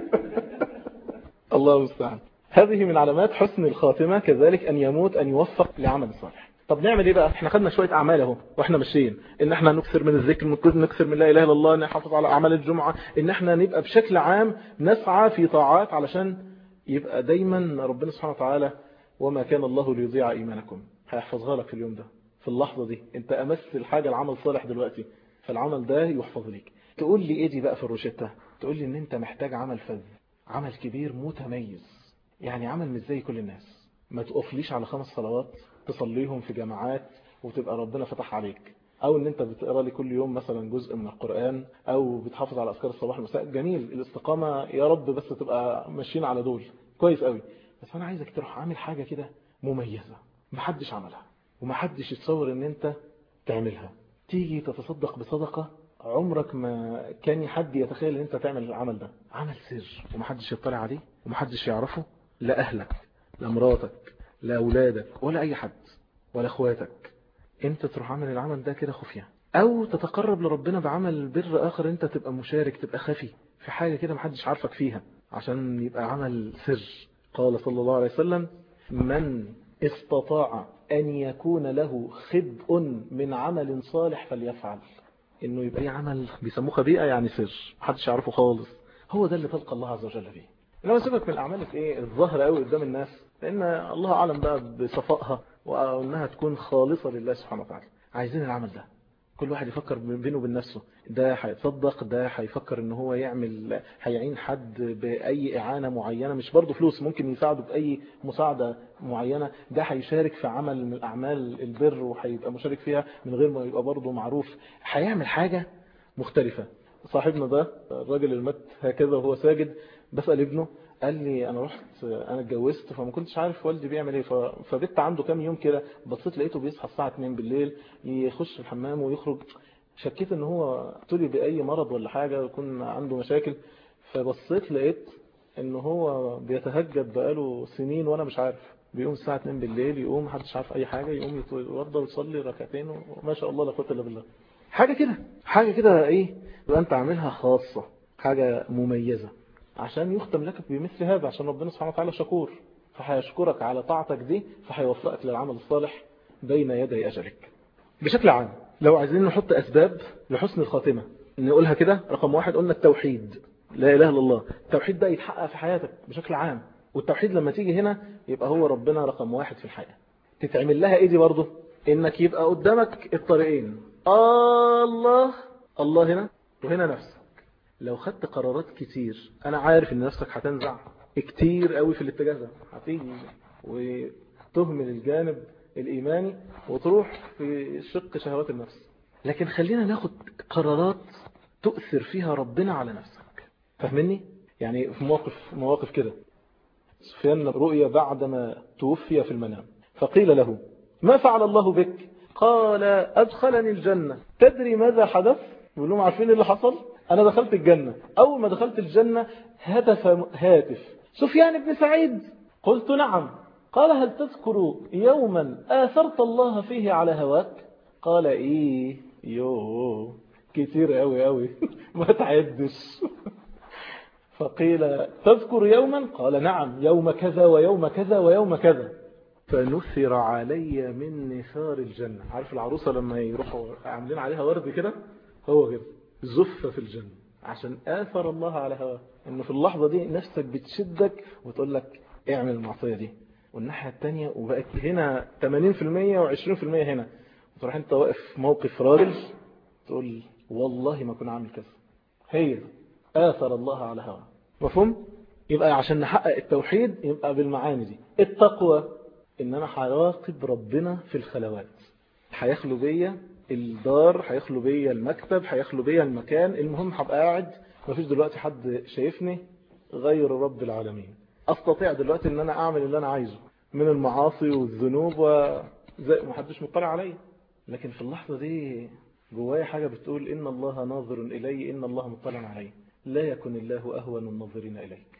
الله المستعان هذه من علامات حسن الخاتمة كذلك أن يموت أن يوفق لعمل صالح طب نعمل ايه بقى احنا خدنا شوية اعمال اهو واحنا ماشيين ان احنا نكثر من الذكر نكثر من لا اله الا الله نحافظ على اعمال الجمعة ان احنا نبقى بشكل عام نسعى في طاعات علشان يبقى دايما ربنا سبحانه وتعالى وما كان الله ليضيع ايمانكم هيحفظها لك في اليوم ده في اللحظة دي انت امس الحاجة العمل صالح دلوقتي فالعمل ده يحفظ ليك تقول لي ايه دي بقى في الروشتة تقول لي ان انت محتاج عمل فذ عمل كبير متميز يعني عمل مش زي كل الناس ما تقفليش على خمس صلوات تصليهم في جماعات وتبقى ربنا فتح عليك او ان انت بتقرا لي كل يوم مثلا جزء من القرآن او بتحافظ على اذكار الصباح والمساء جميل الاستقامة يا رب بس تبقى ماشيين على دول كويس قوي بس انا عايزك تروح عامل حاجة كده مميزة محدش عملها ومحدش يتصور ان انت تعملها تيجي تتصدق بصدقة عمرك ما كان حد يتخيل ان انت تعمل العمل ده عمل سر ومحدش يطلع عليه ومحدش يعرفه لا اهلك لا مراتك لا اولادك ولا اي حد ولا اخواتك انت تروح عمل العمل ده كده خفية او تتقرب لربنا بعمل بر اخر انت تبقى مشارك تبقى خفي في حاجة كده محدش عارفك فيها عشان يبقى عمل سر قال صلى الله عليه وسلم من استطاع أن يكون له خبء من عمل صالح فليفعل انه يبقى ايه عمل بيسموه خبيئة يعني سر محدش يعرفه خالص هو ده اللي تلقى الله عز وجل فيه لو سيبك من الأعمال ايه الظاهرة قوي قدام الناس لأن الله أعلم بقى بصفائها وأنها تكون خالصة لله سبحانه وتعالى عايزين العمل ده كل واحد يفكر بينه وبين نفسه ده هيتصدق ده هيفكر ان هو يعمل هيعين حد بأي إعانة معينة مش برضه فلوس ممكن يساعده بأي مساعدة معينة ده هيشارك في عمل من أعمال البر وهيبقى مشارك فيها من غير ما يبقى برضه معروف هيعمل حاجة مختلفة صاحبنا ده الراجل اللي مات هكذا وهو ساجد بسأل ابنه قال لي انا رحت انا اتجوزت فما كنتش عارف والدي بيعمل ايه فبت عنده كام يوم كده بصيت لقيته بيصحى الساعه 2 بالليل يخش الحمام ويخرج شكيت ان هو ابتلي باي مرض ولا حاجه ويكون عنده مشاكل فبصيت لقيت ان هو بيتهجد بقاله سنين وانا مش عارف بيقوم الساعه 2 بالليل يقوم محدش عارف اي حاجه يقوم يتوضى ويصلي ركعتين وما شاء الله لا قوه الا بالله حاجه كده حاجه كده ايه يبقى انت عاملها خاصه حاجه مميزه عشان يختم لك بمثل هذا عشان ربنا سبحانه وتعالى شكور فهيشكرك على طاعتك دي فهيوفقك للعمل الصالح بين يدي أجلك بشكل عام لو عايزين نحط أسباب لحسن الخاتمة نقولها كده رقم واحد قلنا التوحيد لا إله إلا الله التوحيد ده يتحقق في حياتك بشكل عام والتوحيد لما تيجي هنا يبقى هو ربنا رقم واحد في الحياة تتعمل لها ايه دي برضه انك يبقى قدامك الطريقين الله الله هنا وهنا نفسك لو خدت قرارات كتير انا عارف ان نفسك هتنزع كتير قوي في الاتجاه ده هتيجي وتهمل الجانب الايماني وتروح في شق شهوات النفس لكن خلينا ناخد قرارات تؤثر فيها ربنا على نفسك فاهمني يعني في مواقف مواقف كده سفيان رؤيا بعدما توفي في المنام فقيل له ما فعل الله بك قال أدخلني الجنة تدري ماذا حدث يقول لهم عارفين اللي حصل أنا دخلت الجنة أول ما دخلت الجنة هتف هاتف سفيان بن سعيد قلت نعم قال هل تذكر يوما آثرت الله فيه على هواك قال إيه يو كتير قوي قوي ما تعدش فقيل تذكر يوما قال نعم يوم كذا ويوم كذا ويوم كذا فنثر علي من نثار الجنة عارف العروسة لما يروحوا عاملين عليها ورد كده هو كده زفة في الجنة عشان آثر الله على هواه انه في اللحظة دي نفسك بتشدك وتقول لك اعمل المعصية دي والناحية التانية وبقت هنا 80% و20% هنا وتروح انت واقف موقف راجل تقول والله ما كنا عامل كذا هي آثر الله على هواه مفهوم؟ يبقى عشان نحقق التوحيد يبقى بالمعاني دي التقوى ان انا هراقب ربنا في الخلوات هيخلو بيا الدار هيخلو بيا المكتب هيخلو بيا المكان المهم هبقى قاعد مفيش دلوقتي حد شايفني غير رب العالمين استطيع دلوقتي ان انا اعمل اللي انا عايزه من المعاصي والذنوب وزي محدش مطلع عليا لكن في اللحظة دي جوايا حاجة بتقول إن الله ناظر إلي إن الله مطلع علي لا يكن الله أهون الناظرين إليك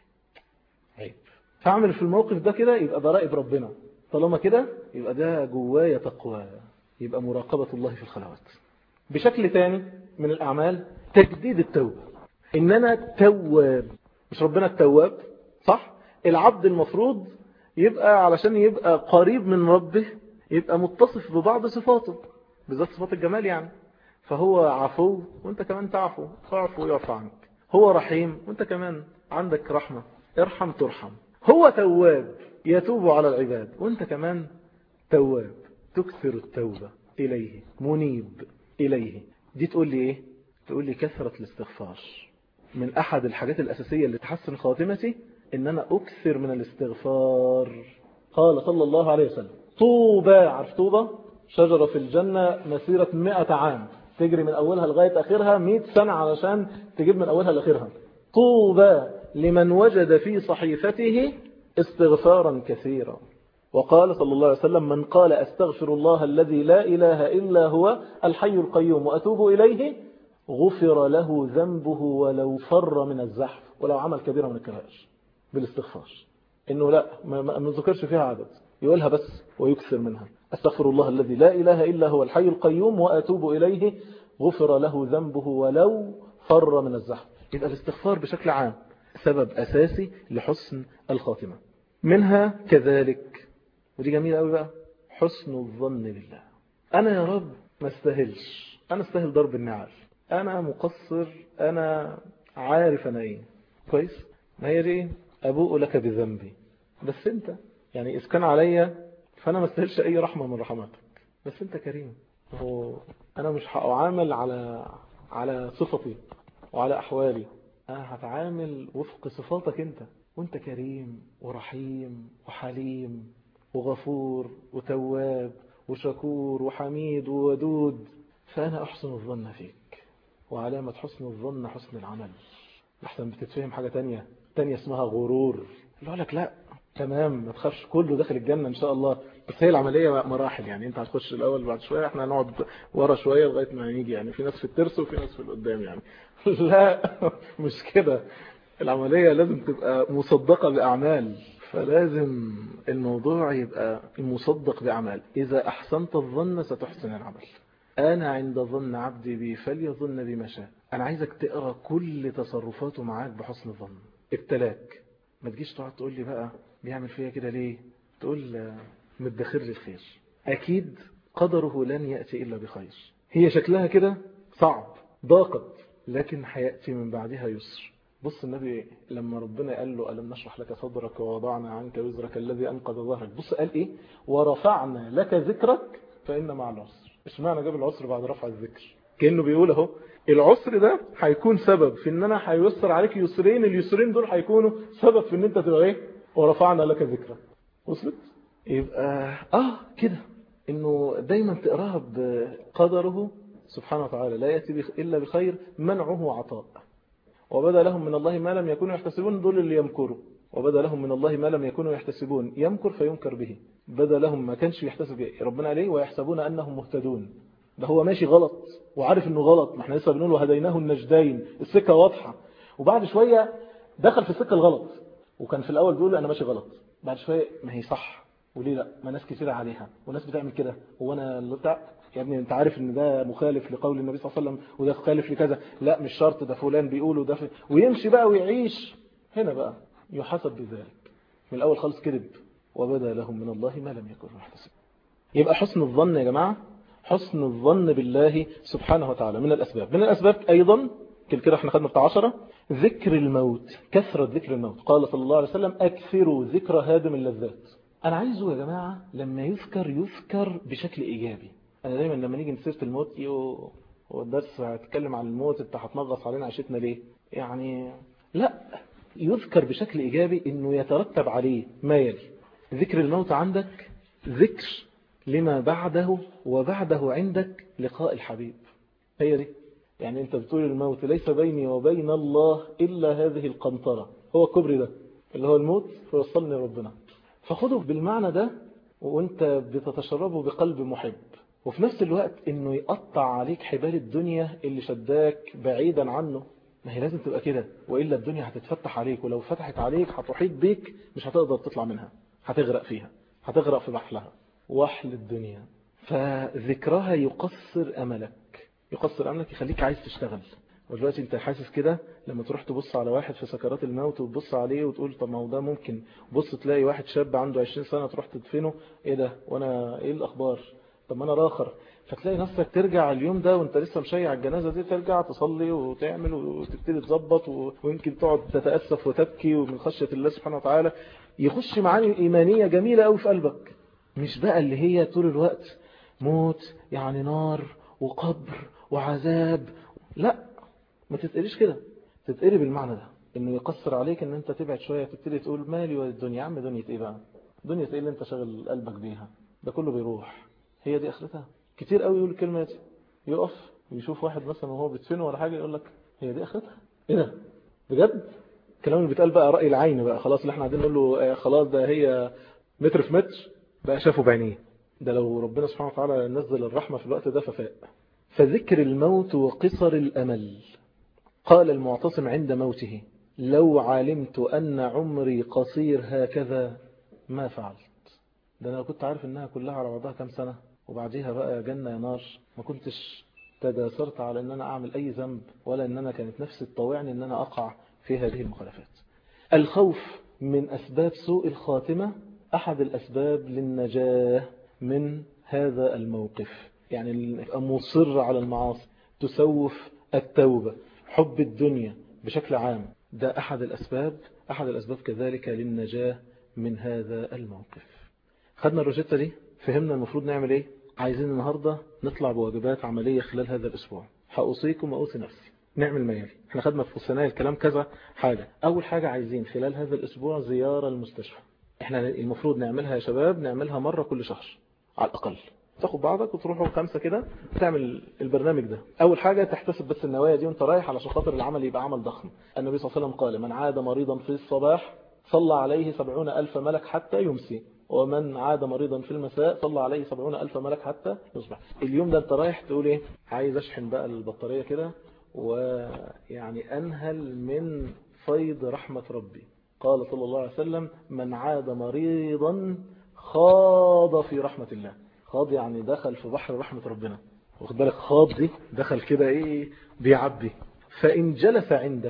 عيب فاعمل في الموقف ده كده يبقى ده راقب ربنا طالما كده يبقى ده جوايا تقوى يبقى مراقبة الله في الخلوات بشكل تاني من الأعمال تجديد التوبة إن أنا تواب مش ربنا التواب صح العبد المفروض يبقى علشان يبقى قريب من ربه يبقى متصف ببعض صفاته بالذات صفات الجمال يعني فهو عفو وانت كمان تعفو تعفو ويعفو عنك هو رحيم وانت كمان عندك رحمة ارحم ترحم هو تواب يتوب على العباد وانت كمان تواب تكثر التوبة إليه منيب إليه دي تقول لي إيه تقول لي كثرة الاستغفار من أحد الحاجات الأساسية اللي تحسن خاتمتي إن أنا أكثر من الاستغفار قال صلى الله عليه وسلم طوبى عارف طوبى شجرة في الجنة مسيرة مئة عام تجري من أولها لغاية آخرها مئة سنة علشان تجيب من أولها لآخرها طوبى لمن وجد في صحيفته استغفارا كثيرا وقال صلى الله عليه وسلم من قال أستغفر الله الذي لا إله إلا هو الحي القيوم وأتوب إليه غفر له ذنبه ولو فر من الزحف ولو عمل كبيرة من الكبائر بالاستغفار إنه لا ما نذكرش فيها عدد يقولها بس ويكثر منها أستغفر الله الذي لا إله إلا هو الحي القيوم وأتوب إليه غفر له ذنبه ولو فر من الزحف يبقى الاستغفار بشكل عام سبب أساسي لحسن الخاتمة منها كذلك ودي جميلة قوي بقى حسن الظن بالله أنا يا رب ما استاهلش أنا استاهل ضرب النعال أنا مقصر أنا عارف أنا إيه كويس ما هي دي أبوء لك بذنبي بس أنت يعني إذ كان عليا فأنا ما استاهلش أي رحمة من رحماتك بس أنت كريم هو أنا مش هأعامل على على صفتي وعلى أحوالي أنا هتعامل وفق صفاتك أنت وأنت كريم ورحيم وحليم وغفور وتواب وشكور وحميد وودود فأنا أحسن الظن فيك وعلامة حسن الظن حسن العمل لحسن بتتفهم حاجة تانية تانية اسمها غرور اللي لك لا تمام ما تخافش كله داخل الجنة ان شاء الله بس هي العملية مراحل يعني انت هتخش الاول بعد شوية احنا هنقعد ورا شوية لغاية ما نيجي يعني في ناس في الترس وفي ناس في القدام يعني لا مش كده العملية لازم تبقى مصدقة بأعمال فلازم الموضوع يبقى مصدق بأعمال إذا أحسنت الظن ستحسن العمل أنا عند ظن عبدي بي فليظن بما شاء أنا عايزك تقرأ كل تصرفاته معاك بحسن الظن ابتلاك ما تجيش تقعد تقول لي بقى بيعمل فيا كده ليه تقول مدخر لي الخير أكيد قدره لن يأتي إلا بخير هي شكلها كده صعب ضاقت لكن هيأتي من بعدها يسر بص النبي لما ربنا قال له ألم نشرح لك صدرك ووضعنا عنك وزرك الذي أنقذ ظهرك بص قال إيه ورفعنا لك ذكرك فإن مع العسر اشمعنى جاب العسر بعد رفع الذكر كأنه بيقول اهو العسر ده هيكون سبب في ان انا هيسر عليك يسرين اليسرين دول هيكونوا سبب في ان انت تبقى ايه ورفعنا لك ذكرك وصلت يبقى اه كده انه دايما تقراها بقدره سبحانه وتعالى لا يأتي إلا بخير منعه عطاء وبدا لهم من الله ما لم يكونوا يحتسبون دول اللي يمكروا وبدا لهم من الله ما لم يكونوا يحتسبون يمكر فينكر به بدا لهم ما كانش يحتسب ربنا عليه ويحسبون أنهم مهتدون ده هو ماشي غلط وعارف انه غلط ما احنا لسه بنقول وهديناه النجدين السكه واضحه وبعد شويه دخل في السكه الغلط وكان في الاول بيقول انا ماشي غلط بعد شويه ما هي صح وليه لا ما ناس كتير عليها وناس بتعمل كده هو انا اللي بتاع يا ابني انت عارف ان ده مخالف لقول النبي صلى الله عليه وسلم وده مخالف لكذا لا مش شرط ده فلان بيقول وده في... ويمشي بقى ويعيش هنا بقى يحاسب بذلك من الاول خالص كذب وبدا لهم من الله ما لم يكونوا يحتسبون يبقى حسن الظن يا جماعه حسن الظن بالله سبحانه وتعالى من الأسباب من الأسباب أيضا كل كده احنا خدنا بتاع عشرة ذكر الموت كثرة ذكر الموت قال صلى الله عليه وسلم أكثروا ذكر هادم اللذات أنا عايزه يا جماعة لما يذكر يذكر بشكل إيجابي أنا دايما لما نيجي نسيرة الموت يو هو الدرس هتكلم عن الموت انت هتنغص علينا عيشتنا ليه يعني لا يذكر بشكل إيجابي انه يترتب عليه ما يلي ذكر الموت عندك ذكر لما بعده وبعده عندك لقاء الحبيب هي دي يعني انت بتقول الموت ليس بيني وبين الله إلا هذه القنطرة هو الكبر ده اللي هو الموت فيوصلني ربنا فخده بالمعنى ده وانت بتتشربه بقلب محب وفي نفس الوقت انه يقطع عليك حبال الدنيا اللي شداك بعيدا عنه ما هي لازم تبقى كده وإلا الدنيا هتتفتح عليك ولو فتحت عليك هتحيط بيك مش هتقدر تطلع منها هتغرق فيها هتغرق في بحلها وحل الدنيا فذكرها يقصر أملك يقصر أملك يخليك عايز تشتغل ودلوقتي انت حاسس كده لما تروح تبص على واحد في سكرات الموت وتبص عليه وتقول طب ما هو ده ممكن بص تلاقي واحد شاب عنده 20 سنة تروح تدفنه ايه ده وانا ايه الاخبار طب ما انا راخر فتلاقي نفسك ترجع اليوم ده وانت لسه مشيع الجنازة دي ترجع تصلي وتعمل وتبتدي تظبط ويمكن تقعد تتأسف وتبكي ومن خشية الله سبحانه وتعالى يخش معاني إيمانية جميلة قوي في قلبك مش بقى اللي هي طول الوقت موت يعني نار وقبر وعذاب لا ما تتقريش كده تتقري بالمعنى ده انه يقصر عليك ان انت تبعد شوية تبتدي تقول مالي والدنيا عم دنيا ايه بقى دنيا ايه اللي انت شغل قلبك بيها ده كله بيروح هي دي اخرتها كتير قوي يقول الكلمة دي يقف يشوف واحد مثلا وهو بيدفنه ولا حاجة يقول لك هي دي اخرتها ايه ده بجد الكلام اللي بيتقال بقى رأي العين بقى خلاص اللي احنا قاعدين نقول له خلاص ده هي متر في متر بقى شافه بعينيه ده لو ربنا سبحانه وتعالى نزل الرحمة في الوقت ده ففاء فذكر الموت وقصر الأمل قال المعتصم عند موته لو علمت أن عمري قصير هكذا ما فعلت ده أنا كنت عارف أنها كلها على بعضها كم سنة وبعديها بقى جنة يا نار ما كنتش تجاسرت على أن أنا أعمل أي ذنب ولا أن أنا كانت نفسي تطوعني أن أنا أقع في هذه المخالفات الخوف من أسباب سوء الخاتمة أحد الأسباب للنجاة من هذا الموقف يعني مصر على المعاصي تسوف التوبة حب الدنيا بشكل عام ده أحد الأسباب أحد الأسباب كذلك للنجاة من هذا الموقف خدنا الروجيتا دي فهمنا المفروض نعمل ايه عايزين النهاردة نطلع بواجبات عملية خلال هذا الأسبوع هأوصيكم وأوصي نفسي نعمل ما يلي احنا خدنا في الثنايا الكلام كذا حاجة أول حاجة عايزين خلال هذا الأسبوع زيارة المستشفى احنا المفروض نعملها يا شباب نعملها مرة كل شهر على الأقل تاخد بعضك وتروحوا خمسة كده تعمل البرنامج ده أول حاجة تحتسب بس النوايا دي وانت رايح علشان خاطر العمل يبقى عمل ضخم النبي صلى الله عليه وسلم قال من عاد مريضا في الصباح صلى عليه سبعون ألف ملك حتى يمسي ومن عاد مريضا في المساء صلى عليه سبعون ألف ملك حتى يصبح اليوم ده انت رايح تقول ايه عايز اشحن بقى البطارية كده ويعني أنهل من فيض رحمة ربي قال صلى الله عليه وسلم من عاد مريضا خاض في رحمة الله خاض يعني دخل في بحر رحمة ربنا واخد بالك خاض دي دخل كده ايه بيعبي فإن جلس عنده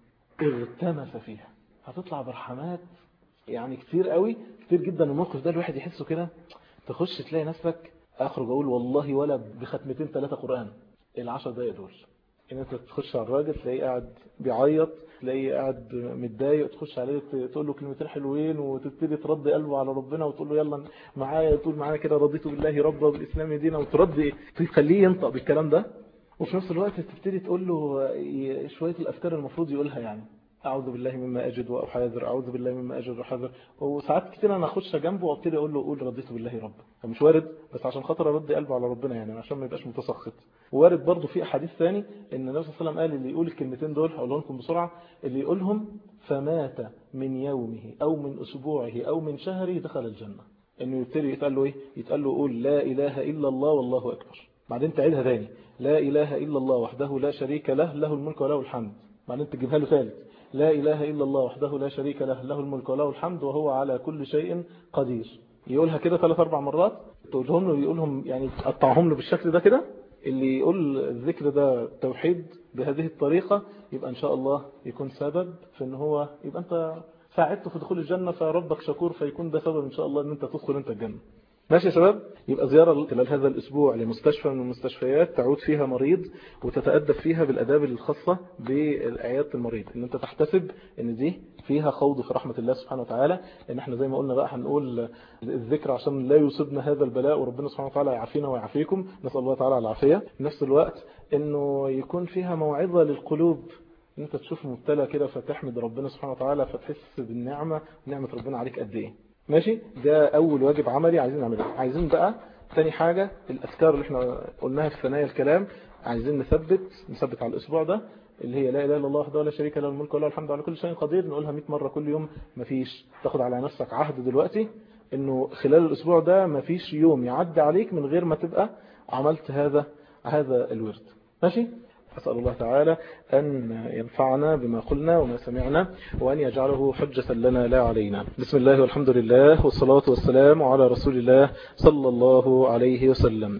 اغتمس فيها هتطلع برحمات يعني كتير قوي كتير جدا الموقف ده الواحد يحسه كده تخش تلاقي نفسك اخرج اقول والله ولا بختمتين ثلاثة قرآن العشر دقايق دول ان انت تخش على الراجل تلاقيه قاعد بيعيط تلاقيه قاعد متضايق تخش عليه تقول له كلمتين حلوين وتبتدي ترضي قلبه على ربنا وتقول له يلا معايا تقول معايا كده رضيت بالله ربا وبالاسلام دينا وترضي تخليه ينطق بالكلام ده وفي نفس الوقت تبتدي تقول له شوية الافكار المفروض يقولها يعني أعوذ بالله مما أجد وأحاذر أعوذ بالله مما أجد وأحاذر وساعات كتير أنا أخش جنبه وأبتدي أقول له قول رضيت بالله رب فمش وارد بس عشان خاطر أرد قلبه على ربنا يعني عشان ما يبقاش متسخط وارد برضه في أحاديث ثاني إن النبي صلى الله عليه وسلم قال اللي يقول الكلمتين دول هقولهم لكم بسرعة اللي يقولهم فمات من يومه أو من أسبوعه أو من شهره دخل الجنة إنه يبتدي يتقال له إيه يتقال له قول لا إله إلا الله والله أكبر بعدين تعيدها ثاني لا إله إلا الله وحده لا شريك له له الملك وله الحمد بعدين تجيبها له ثالث لا إله إلا الله وحده لا شريك له له الملك وله الحمد وهو على كل شيء قدير يقولها كده ثلاث أربع مرات تقولهم له يقولهم يعني تقطعهم له بالشكل ده كده اللي يقول الذكر ده توحيد بهذه الطريقة يبقى إن شاء الله يكون سبب في أن هو يبقى أنت ساعدته في دخول الجنة فربك شكور فيكون ده سبب إن شاء الله أن أنت تدخل أنت الجنة ماشي يا شباب يبقى زيارة خلال هذا الأسبوع لمستشفى من المستشفيات تعود فيها مريض وتتأدب فيها بالأداب الخاصة بعيادة المريض ان انت تحتسب ان دي فيها خوض في رحمة الله سبحانه وتعالى ان احنا زي ما قلنا بقى هنقول الذكر عشان لا يصيبنا هذا البلاء وربنا سبحانه وتعالى يعافينا ويعافيكم نسأل الله تعالى العافية في نفس الوقت انه يكون فيها موعظة للقلوب ان انت تشوف مبتلى كده فتحمد ربنا سبحانه وتعالى فتحس بالنعمة نعمة ربنا عليك قد ايه ماشي ده اول واجب عملي عايزين نعمله عايزين بقى تاني حاجة الاذكار اللي احنا قلناها في ثنايا الكلام عايزين نثبت نثبت على الاسبوع ده اللي هي لا اله الا الله وحده لا شريك له الملك وله الحمد على كل شيء قدير نقولها 100 مرة كل يوم مفيش تاخد على نفسك عهد دلوقتي انه خلال الاسبوع ده مفيش يوم يعدي عليك من غير ما تبقى عملت هذا هذا الورد ماشي أسأل الله تعالى أن ينفعنا بما قلنا وما سمعنا وأن يجعله حجة لنا لا علينا بسم الله والحمد لله والصلاة والسلام على رسول الله صلى الله عليه وسلم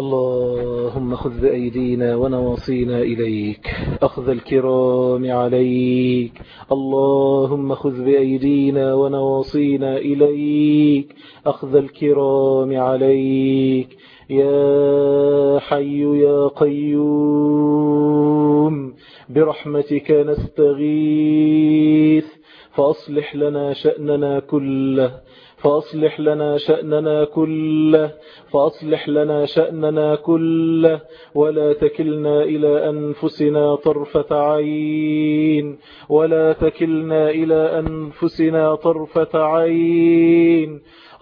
اللهم خذ بأيدينا ونواصينا إليك أخذ الكرام عليك اللهم خذ بأيدينا ونواصينا إليك أخذ الكرام عليك يا حي يا قيوم برحمتك نستغيث فأصلح لنا شأننا كله فأصلح لنا شأننا كله فأصلح لنا شأننا كله ولا تكلنا إلى أنفسنا طرفة عين ولا تكلنا إلى أنفسنا طرفة عين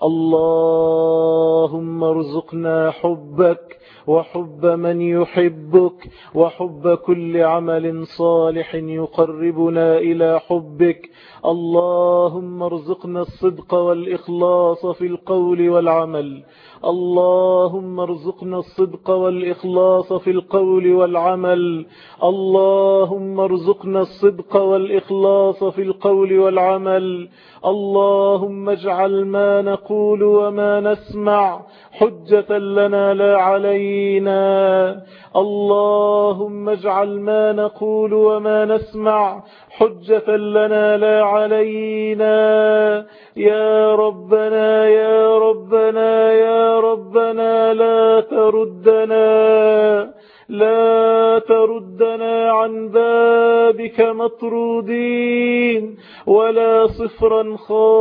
اللهم ارزقنا حبك وحب من يحبك وحب كل عمل صالح يقربنا إلى حبك اللهم ارزقنا الصدق والإخلاص في القول والعمل اللهم ارزقنا الصدق والإخلاص في القول والعمل اللهم ارزقنا الصدق والإخلاص في القول والعمل اللهم اجعل ما نقول وما نسمع حجة لنا لا علينا اللهم اجعل ما نقول وما نسمع حجة لنا لا علينا يا ربنا يا ربنا يا ربنا لا تردنا لا تردنا عن بابك مطرودين ولا صفرا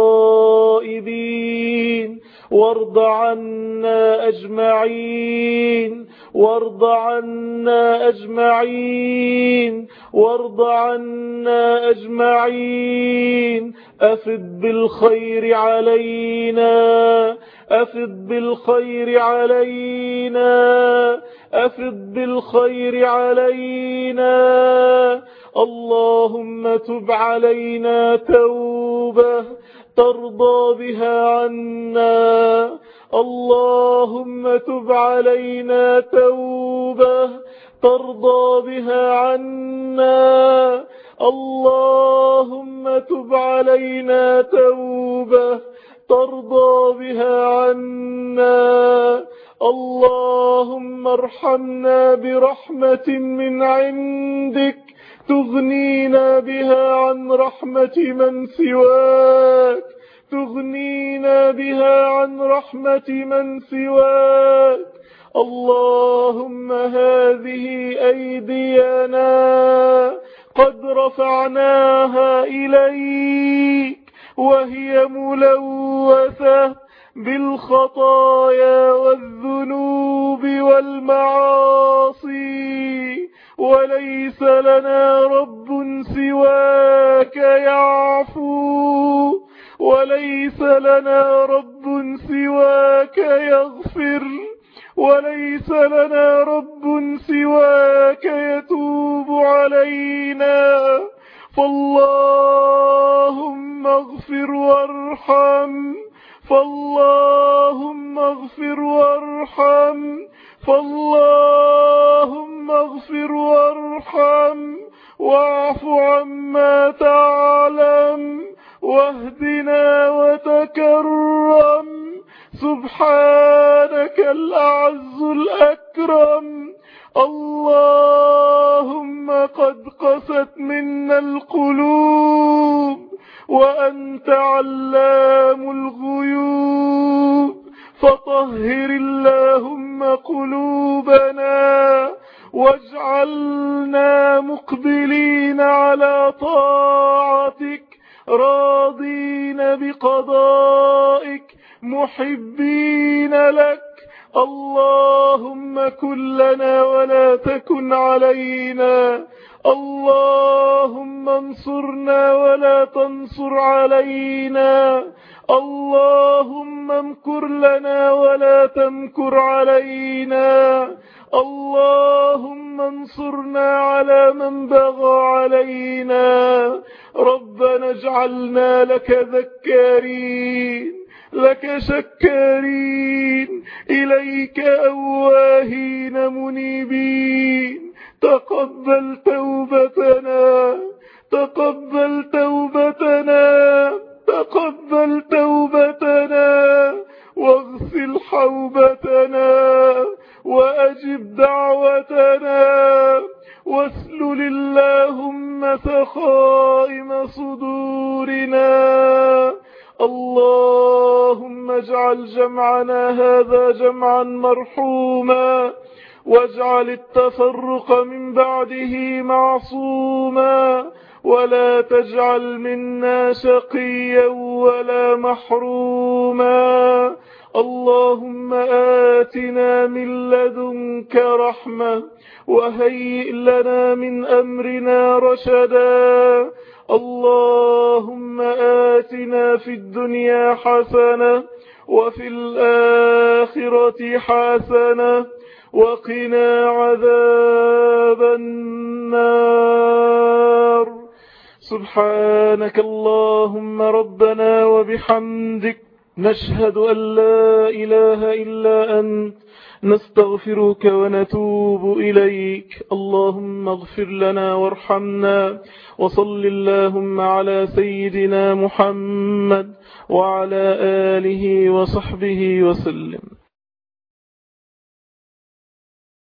خائبين وارض عنا أجمعين وارض عنا أجمعين وارض عنا أجمعين أفد بالخير علينا أفد بالخير علينا أفد بالخير علينا اللهم تب علينا توبة ترضى بها عنا اللهم تب علينا توبة ترضى بها عنا اللهم تب علينا توبة ترضى بها عنا اللهم ارحمنا برحمة من عندك تغنينا بها عن رحمة من سواك تغنينا بها عن رحمة من سواك اللهم هذه أيدينا قد رفعناها إليك وهي ملوثة بالخطايا والذنوب والمعاصي وليس لنا رب سواك يعفو وليس لنا رب سواك يغفر وليس لنا رب سواك يتوب علينا فاللهم اغفر وارحم فاللهم اغفر وارحم فاللهم اغفر وارحم واعف عما تعلم واهدنا وتكرم سبحانك الأعز الأكرم اللهم قد قست منا القلوب وأنت علام الغيوب فطهر اللهم قلوبنا واجعلنا مقبلين على طاعتك راضين بقضائك محبين لك اللهم كن لنا ولا تكن علينا اللهم انصرنا ولا تنصر علينا اللهم امكر لنا ولا تمكر علينا اللهم انصرنا على من بغى علينا ربنا اجعلنا لك ذكارين لك شكارين إليك أواهين منيبين تقبل توبتنا تقبل توبتنا تقبل توبتنا واغسل حوبتنا وأجب دعوتنا واسلل اللهم سخائم صدورنا اللهم اجعل جمعنا هذا جمعا مرحوما واجعل التفرق من بعده معصوما ولا تجعل منا شقيا ولا محروما اللهم آتنا من لدنك رحمة وهيئ لنا من أمرنا رشدا اللهم آتنا في الدنيا حسنة وفي الآخرة حسنة وقنا عذاب النار سبحانك اللهم ربنا وبحمدك نشهد أن لا إله إلا أنت نستغفرك ونتوب إليك اللهم اغفر لنا وارحمنا وصل اللهم على سيدنا محمد وعلى آله وصحبه وسلم